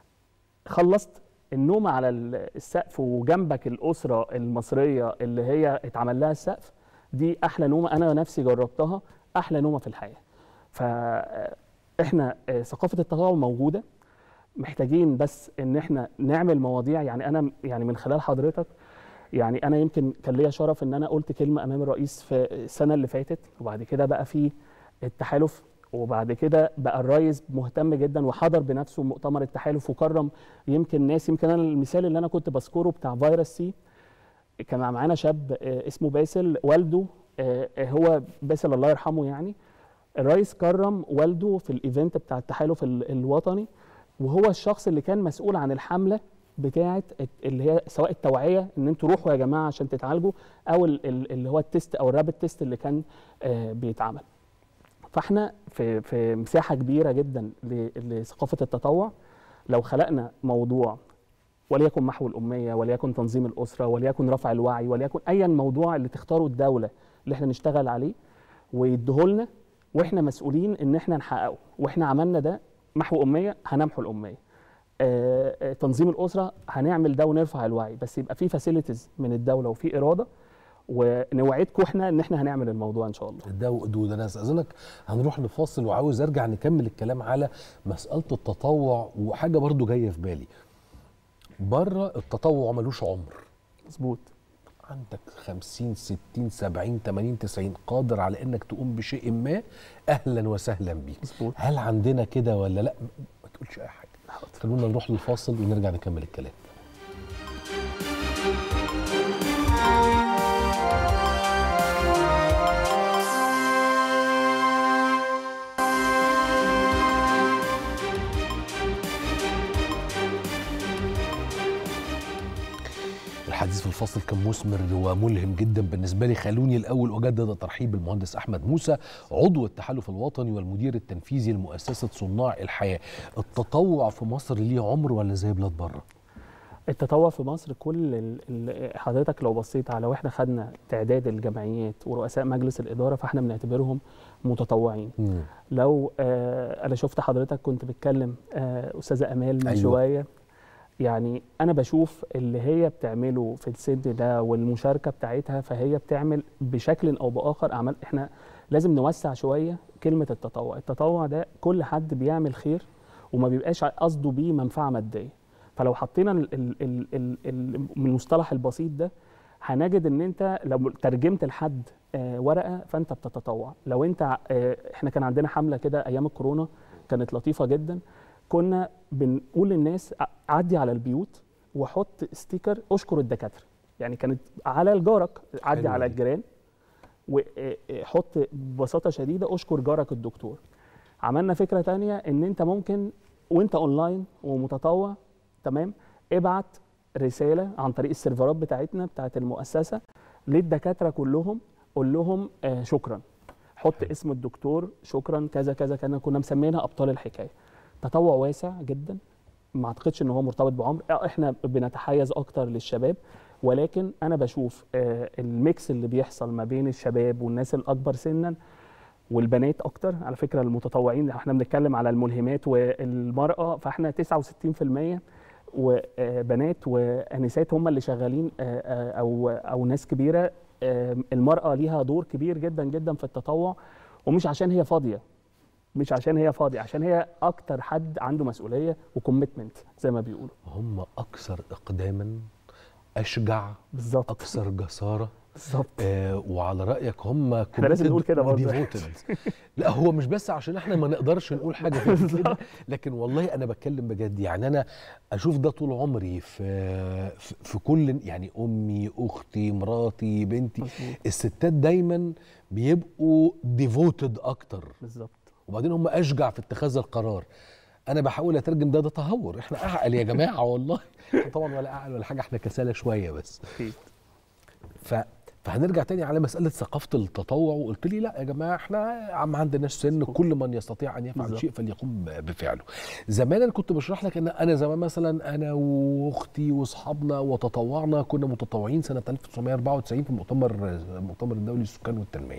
خلصت النوم على ال- السقف وجنبك الاسره المصريه اللي هي اتعمل لها السقف دي احلى نومه انا نفسي جربتها احلى نومه في الحياه فاحنا آه، ثقافه التطوع موجوده محتاجين بس ان احنا نعمل مواضيع يعني انا يعني من خلال حضرتك يعني انا يمكن كان ليا شرف ان انا قلت كلمه امام الرئيس في السنه اللي فاتت وبعد كده بقى في التحالف وبعد كده بقى الرئيس مهتم جدا وحضر بنفسه مؤتمر التحالف وكرم يمكن ناس يمكن انا المثال اللي انا كنت بذكره بتاع فيروس سي كان معانا شاب آه، اسمه باسل والده آه، آه، هو باسل الله يرحمه يعني الرئيس كرم والده في الايفنت بتاع التحالف ال- الوطني وهو الشخص اللي كان مسؤول عن الحمله بتاعه اللي هي سواء التوعيه ان انتوا روحوا يا جماعه عشان تتعالجوا او ال- ال- اللي هو التست او الرابid تيست اللي كان آه، بيتعمل فاحنا في في مساحه كبيره جدا ل- لثقافه التطوع لو خلقنا موضوع وليكن محو الاميه وليكن تنظيم الاسره وليكن رفع الوعي وليكن ايا موضوع اللي تختاره الدوله اللي احنا نشتغل عليه ويديهولنا واحنا مسؤولين ان احنا نحققه واحنا عملنا ده محو اميه هنمحو الاميه آه، آه، تنظيم الاسره هنعمل ده ونرفع الوعي بس يبقى في فاسيلتيز من الدوله وفي اراده ونوعدكم احنا ان احنا هنعمل الموضوع ان شاء الله ده وقدود انا استاذنك هنروح نفاصل وعاوز ارجع نكمل الكلام على مساله التطوع وحاجه برضو جايه في بالي بره التطوع ملوش عمر مظبوط عندك 50 60 70 80 90 قادر على انك تقوم بشيء ما اهلا وسهلا بيك مظبوط هل عندنا كده ولا لا ما تقولش اي حاجه خلونا نروح للفاصل ونرجع نكمل الكلام الحديث في الفصل كان مثمر وملهم جدا بالنسبه لي خلوني الاول اجدد الترحيب بالمهندس احمد موسى عضو التحالف الوطني والمدير التنفيذي لمؤسسه صناع الحياه التطوع في مصر ليه عمر ولا زي بلاد بره التطوع في مصر كل ال- ال- حضرتك لو بصيت على واحنا خدنا تعداد الجمعيات ورؤساء مجلس الاداره فاحنا بنعتبرهم متطوعين لو آه انا شفت حضرتك كنت بتكلم آه استاذه امال من أيوة. أيوة. شويه يعني انا بشوف اللي هي بتعمله في السن ده والمشاركه بتاعتها فهي بتعمل بشكل او باخر اعمال احنا لازم نوسع شويه كلمه التطوع التطوع ده كل حد بيعمل خير وما بيبقاش قصده بيه منفعه ماديه فلو حطينا ال- ال- ال- ال- ال- من المصطلح البسيط ده هنجد ان انت لو ترجمت لحد آه، ورقه فانت بتتطوع لو انت آه، احنا كان عندنا حمله كده ايام الكورونا كانت لطيفه جدا كنا بنقول للناس ع- عدي على البيوت وحط ستيكر اشكر الدكاتره يعني كانت على الجارك عدي حلوة على دي. الجيران وحط ببساطه شديده اشكر جارك الدكتور عملنا فكره تانية ان انت ممكن وانت اونلاين ومتطوع تمام ابعت رساله عن طريق السيرفرات بتاعتنا بتاعت المؤسسه للدكاتره كلهم قول لهم آه شكرا حط اسم الدكتور شكرا كذا كذا كذا كنا مسمينها ابطال الحكايه تطوع واسع جدا ما اعتقدش ان هو مرتبط بعمر آه، احنا بنتحيز اكتر للشباب ولكن انا بشوف آه، الميكس اللي بيحصل ما بين الشباب والناس الاكبر سنا والبنات اكتر على فكره المتطوعين احنا بنتكلم على الملهمات والمراه فاحنا 69% وبنات وانسات هم اللي شغالين آه، آه، او او ناس كبيره آه، المراه ليها دور كبير جدا جدا في التطوع ومش عشان هي فاضيه مش عشان هي فاضيه عشان هي اكتر حد عنده مسؤوليه وكوميتمنت زي ما بيقولوا هم اكثر اقداما اشجع بالظبط اكثر جساره بالظبط آه وعلى رايك هم احنا لازم committed نقول كده برضه. وdevoted. لا هو مش بس عشان احنا ما نقدرش نقول حاجه زي كده لكن والله انا بتكلم بجد يعني انا اشوف ده طول عمري في في, في كل يعني امي اختي مراتي بنتي الستات دايما بيبقوا ديفوتد اكتر بالظبط وبعدين هم اشجع في اتخاذ القرار انا بحاول اترجم ده ده تهور احنا اعقل يا جماعه والله إحنا طبعا ولا اعقل ولا حاجه احنا كسالى شويه بس ف فهنرجع تاني على مسألة ثقافة التطوع وقلت لي لا يا جماعة احنا عم عندناش سن كل من يستطيع أن يفعل بالظبط. شيء فليقوم بفعله زمان أنا كنت بشرح لك أن أنا زمان مثلا أنا وأختي وأصحابنا وتطوعنا كنا متطوعين سنة 1994 في المؤتمر المؤتمر الدولي للسكان والتنمية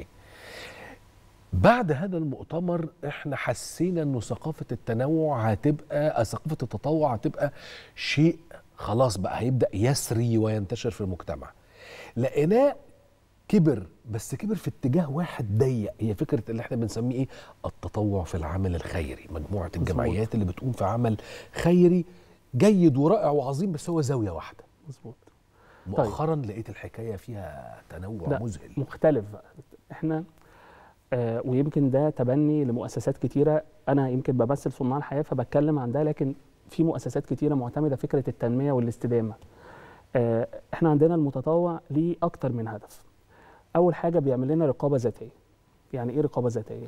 بعد هذا المؤتمر احنا حسينا انه ثقافه التنوع هتبقى آه، ثقافه التطوع هتبقى شيء خلاص بقى هيبدا يسري وينتشر في المجتمع لقيناه كبر بس كبر في اتجاه واحد ضيق هي فكره اللي احنا بنسميه ايه التطوع في العمل الخيري مجموعه الجمعيات اللي بتقوم في عمل خيري جيد ورائع وعظيم بس هو زاويه واحده مظبوط مؤخرا لقيت الحكايه فيها تنوع لا مذهل مختلف بقى احنا آه ويمكن ده تبني لمؤسسات كتيره انا يمكن بمثل صناع الحياه فبتكلم عن ده لكن في مؤسسات كتيره معتمده فكره التنميه والاستدامه آه احنا عندنا المتطوع ليه اكتر من هدف اول حاجه بيعمل لنا رقابه ذاتيه يعني ايه رقابه ذاتيه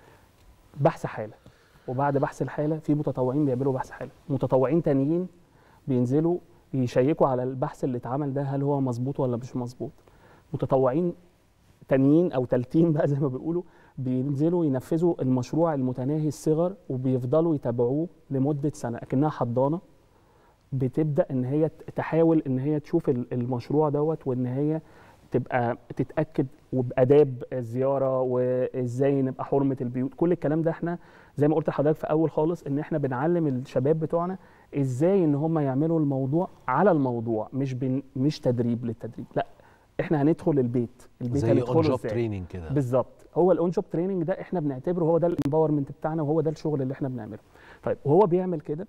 بحث حاله وبعد بحث الحاله في متطوعين بيعملوا بحث حاله متطوعين تانيين بينزلوا يشيكوا على البحث اللي اتعمل ده هل هو مظبوط ولا مش مظبوط متطوعين تانيين او تالتين بقى زي ما بيقولوا بينزلوا ينفذوا المشروع المتناهي الصغر وبيفضلوا يتابعوه لمده سنه اكنها حضانه بتبدا ان هي تحاول ان هي تشوف المشروع دوت وان هي تبقى تتاكد وباداب الزياره وازاي نبقى حرمه البيوت كل الكلام ده احنا زي ما قلت لحضرتك في اول خالص ان احنا بنعلم الشباب بتوعنا ازاي ان هم يعملوا الموضوع على الموضوع مش بن مش تدريب للتدريب لا احنا هندخل البيت البيت زي هندخله اون جوب إزاي؟ تريننج كده بالظبط هو الاون جوب تريننج ده احنا بنعتبره هو ده الامباورمنت بتاعنا وهو ده الشغل اللي احنا بنعمله طيب وهو بيعمل كده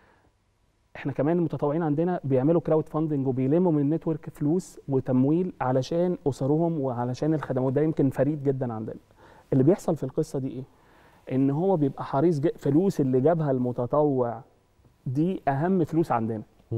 احنا كمان المتطوعين عندنا بيعملوا كراود فاندنج وبيلموا من النتورك فلوس وتمويل علشان اسرهم وعلشان الخدمات ده يمكن فريد جدا عندنا اللي بيحصل في القصه دي ايه ان هو بيبقى حريص ج- فلوس اللي جابها المتطوع دي اهم فلوس عندنا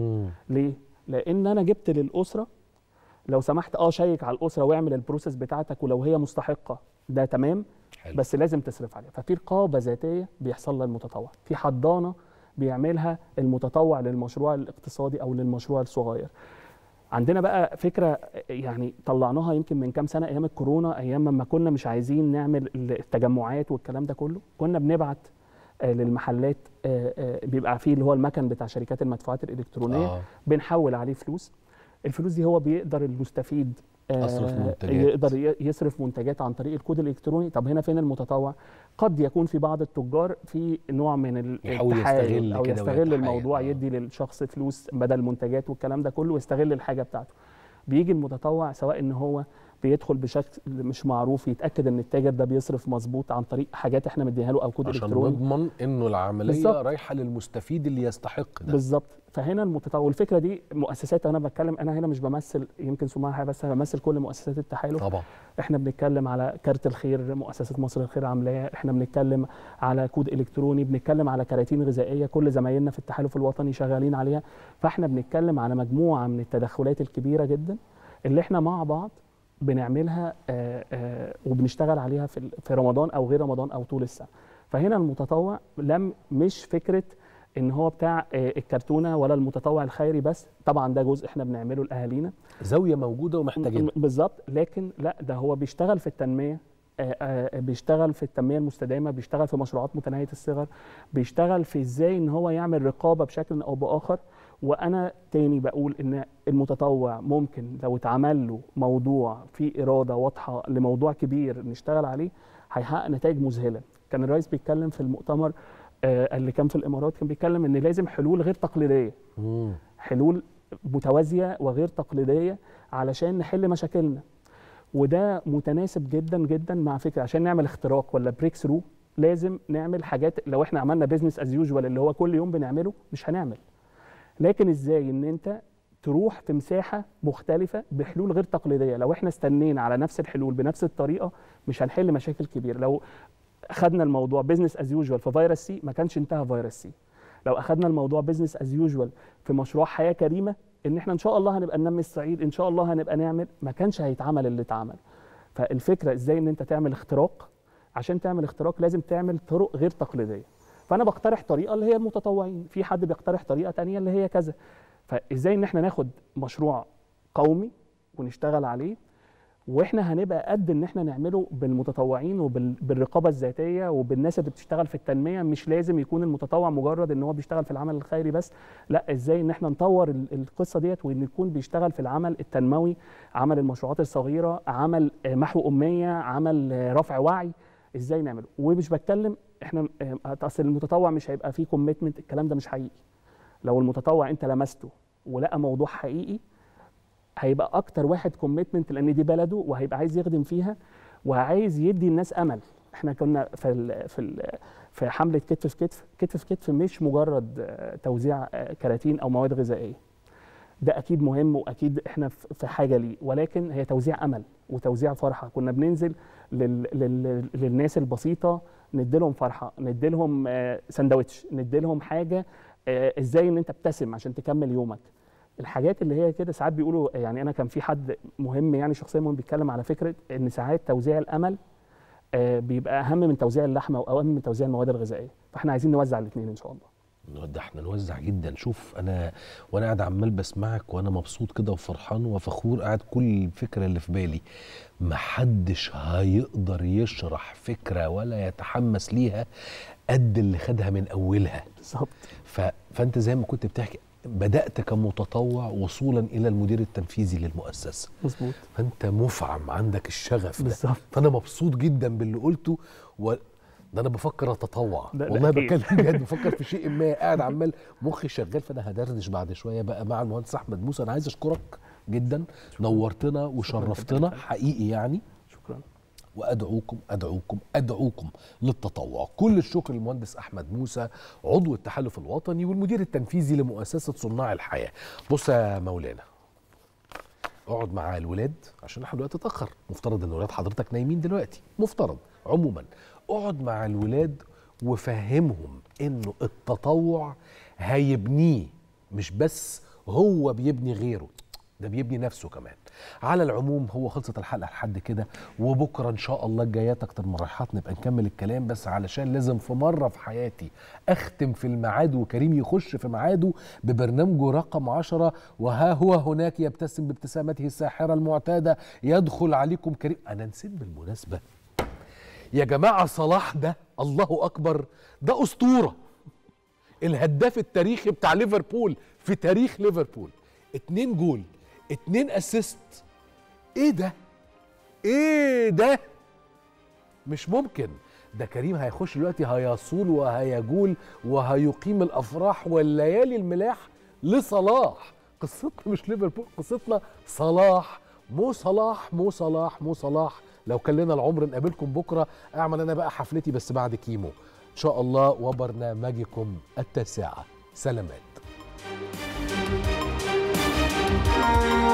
ليه لان انا جبت للاسره لو سمحت اه شيك على الاسره واعمل البروسيس بتاعتك ولو هي مستحقه ده تمام حلو. بس لازم تصرف عليها ففي رقابه ذاتيه بيحصل لها المتطوع في حضانه بيعملها المتطوع للمشروع الاقتصادي او للمشروع الصغير عندنا بقى فكره يعني طلعناها يمكن من كام سنه ايام الكورونا ايام ما كنا مش عايزين نعمل التجمعات والكلام ده كله كنا بنبعت آه، للمحلات آه، آه، بيبقى فيه اللي هو المكن بتاع شركات المدفوعات الالكترونيه آه. بنحول عليه فلوس الفلوس دي هو بيقدر المستفيد آه، أصرف منتجات. يقدر ي- يصرف منتجات عن طريق الكود الالكتروني طب هنا فين المتطوع قد يكون في بعض التجار في نوع من يحاول التحايل يستغل او كده يستغل ويتحايل. الموضوع يدي للشخص فلوس بدل منتجات والكلام ده كله ويستغل الحاجه بتاعته بيجي المتطوع سواء ان هو بيدخل بشكل مش معروف يتاكد ان التاجر ده بيصرف مظبوط عن طريق حاجات احنا مديها له او كود عشان الكتروني نضمن انه العمليه بالظبط. رايحه للمستفيد اللي يستحق ده بالظبط فهنا المتطوع والفكره دي مؤسسات انا بتكلم انا هنا مش بمثل يمكن سمعها حاجه بس انا بمثل كل مؤسسات التحالف طبعا احنا بنتكلم على كارت الخير مؤسسه مصر الخير عاملاه احنا بنتكلم على كود الكتروني بنتكلم على كراتين غذائيه كل زمايلنا في التحالف الوطني شغالين عليها فاحنا بنتكلم على مجموعه من التدخلات الكبيره جدا اللي احنا مع بعض بنعملها آه، آه، وبنشتغل عليها في ال- في رمضان او غير رمضان او طول السنه فهنا المتطوع لم مش فكره ان هو بتاع آه، الكرتونه ولا المتطوع الخيري بس طبعا ده جزء احنا بنعمله لاهالينا زاويه موجوده ومحتاجينها بالظبط لكن لا ده هو بيشتغل في التنميه آه، آه، بيشتغل في التنميه المستدامه بيشتغل في مشروعات متناهيه الصغر بيشتغل في ازاي ان هو يعمل رقابه بشكل او باخر وانا تاني بقول ان المتطوع ممكن لو اتعمل له موضوع فيه اراده واضحه لموضوع كبير نشتغل عليه هيحقق نتائج مذهله كان الرئيس بيتكلم في المؤتمر آه، اللي كان في الامارات كان بيتكلم ان لازم حلول غير تقليديه حلول متوازيه وغير تقليديه علشان نحل مشاكلنا وده متناسب جدا جدا مع فكره عشان نعمل اختراق ولا بريك ثرو لازم نعمل حاجات لو احنا عملنا بيزنس از يوجوال اللي هو كل يوم بنعمله مش هنعمل لكن ازاي ان انت تروح في مساحه مختلفه بحلول غير تقليديه لو احنا استنينا على نفس الحلول بنفس الطريقه مش هنحل مشاكل كبيره لو خدنا الموضوع بيزنس از يوجوال في فيروس سي ما كانش انتهى فيروس سي لو اخدنا الموضوع بيزنس از يوجوال في مشروع حياه كريمه ان احنا ان شاء الله هنبقى ننمي الصعيد ان شاء الله هنبقى نعمل ما كانش هيتعمل اللي اتعمل فالفكره ازاي ان انت تعمل اختراق عشان تعمل اختراق لازم تعمل طرق غير تقليديه فانا بقترح طريقه اللي هي المتطوعين في حد بيقترح طريقه تانية اللي هي كذا فازاي ان احنا ناخد مشروع قومي ونشتغل عليه واحنا هنبقى قد ان احنا نعمله بالمتطوعين وبالرقابه الذاتيه وبالناس اللي بتشتغل في التنميه مش لازم يكون المتطوع مجرد ان هو بيشتغل في العمل الخيري بس لا ازاي ان احنا نطور ال- القصه ديت وان يكون بيشتغل في العمل التنموي عمل المشروعات الصغيره عمل آه، محو اميه عمل آه، رفع وعي ازاي نعمله ومش بتكلم احنا آه، اصل المتطوع مش هيبقى فيه كوميتمنت الكلام ده مش حقيقي لو المتطوع انت لمسته ولقى موضوع حقيقي هيبقى اكتر واحد كوميتمنت لان دي بلده وهيبقى عايز يخدم فيها وعايز يدي الناس امل احنا كنا في ال في ال في حمله كتف في كتف كتف في كتف مش مجرد آه، توزيع آه، كراتين او مواد غذائيه ده اكيد مهم واكيد احنا في في حاجه ليه ولكن هي توزيع امل وتوزيع فرحه كنا بننزل لل... لل... للناس البسيطه نديلهم فرحه نديلهم آه، سندوتش نديلهم حاجه آه، ازاي ان انت ابتسم عشان تكمل يومك الحاجات اللي هي كده ساعات بيقولوا يعني انا كان في حد مهم يعني شخصيا مهم بيتكلم على فكره ان ساعات توزيع الامل آه، بيبقى اهم من توزيع اللحمه او اهم من توزيع المواد الغذائيه فاحنا عايزين نوزع الاثنين ان شاء الله ده احنا نوزع جدا شوف انا وانا قاعد عمال بسمعك وانا مبسوط كده وفرحان وفخور قاعد كل الفكره اللي في بالي محدش هيقدر يشرح فكره ولا يتحمس ليها قد اللي خدها من اولها بالظبط ف... فانت زي ما كنت بتحكي بدات كمتطوع وصولا الى المدير التنفيذي للمؤسسه مظبوط فانت مفعم عندك الشغف ده بالظبط. فانا مبسوط جدا باللي قلته و... ده انا بفكر اتطوع ده- ده والله أكيد. بتكلم بجد بفكر في شيء ما قاعد عمال مخي شغال فانا هدردش بعد شويه بقى مع المهندس احمد موسى انا عايز اشكرك جدا نورتنا وشرفتنا حقيقي يعني شكرا وادعوكم ادعوكم ادعوكم للتطوع كل الشكر للمهندس احمد موسى عضو التحالف الوطني والمدير التنفيذي لمؤسسه صناع الحياه بص يا مولانا اقعد مع الولاد عشان احنا دلوقتي اتاخر مفترض ان ولاد حضرتك نايمين دلوقتي مفترض عموما اقعد مع الولاد وفهمهم انه التطوع هيبنيه مش بس هو بيبني غيره ده بيبني نفسه كمان على العموم هو خلصت الحلقه لحد كده وبكره ان شاء الله الجايات اكتر من رايحات نبقى نكمل الكلام بس علشان لازم في مره في حياتي اختم في الميعاد وكريم يخش في ميعاده ببرنامجه رقم عشرة وها هو هناك يبتسم بابتسامته الساحره المعتاده يدخل عليكم كريم انا نسيت بالمناسبه يا جماعه صلاح ده الله اكبر ده اسطوره الهداف التاريخي بتاع ليفربول في تاريخ ليفربول اتنين جول اتنين اسيست ايه ده ايه ده مش ممكن ده كريم هيخش دلوقتي هيصول وهيجول وهيقيم الافراح والليالي الملاح لصلاح قصتنا مش ليفربول قصتنا صلاح مو صلاح مو صلاح مو صلاح لو كان لنا العمر نقابلكم بكره اعمل انا بقى حفلتي بس بعد كيمو ان شاء الله وبرنامجكم التاسعه سلامات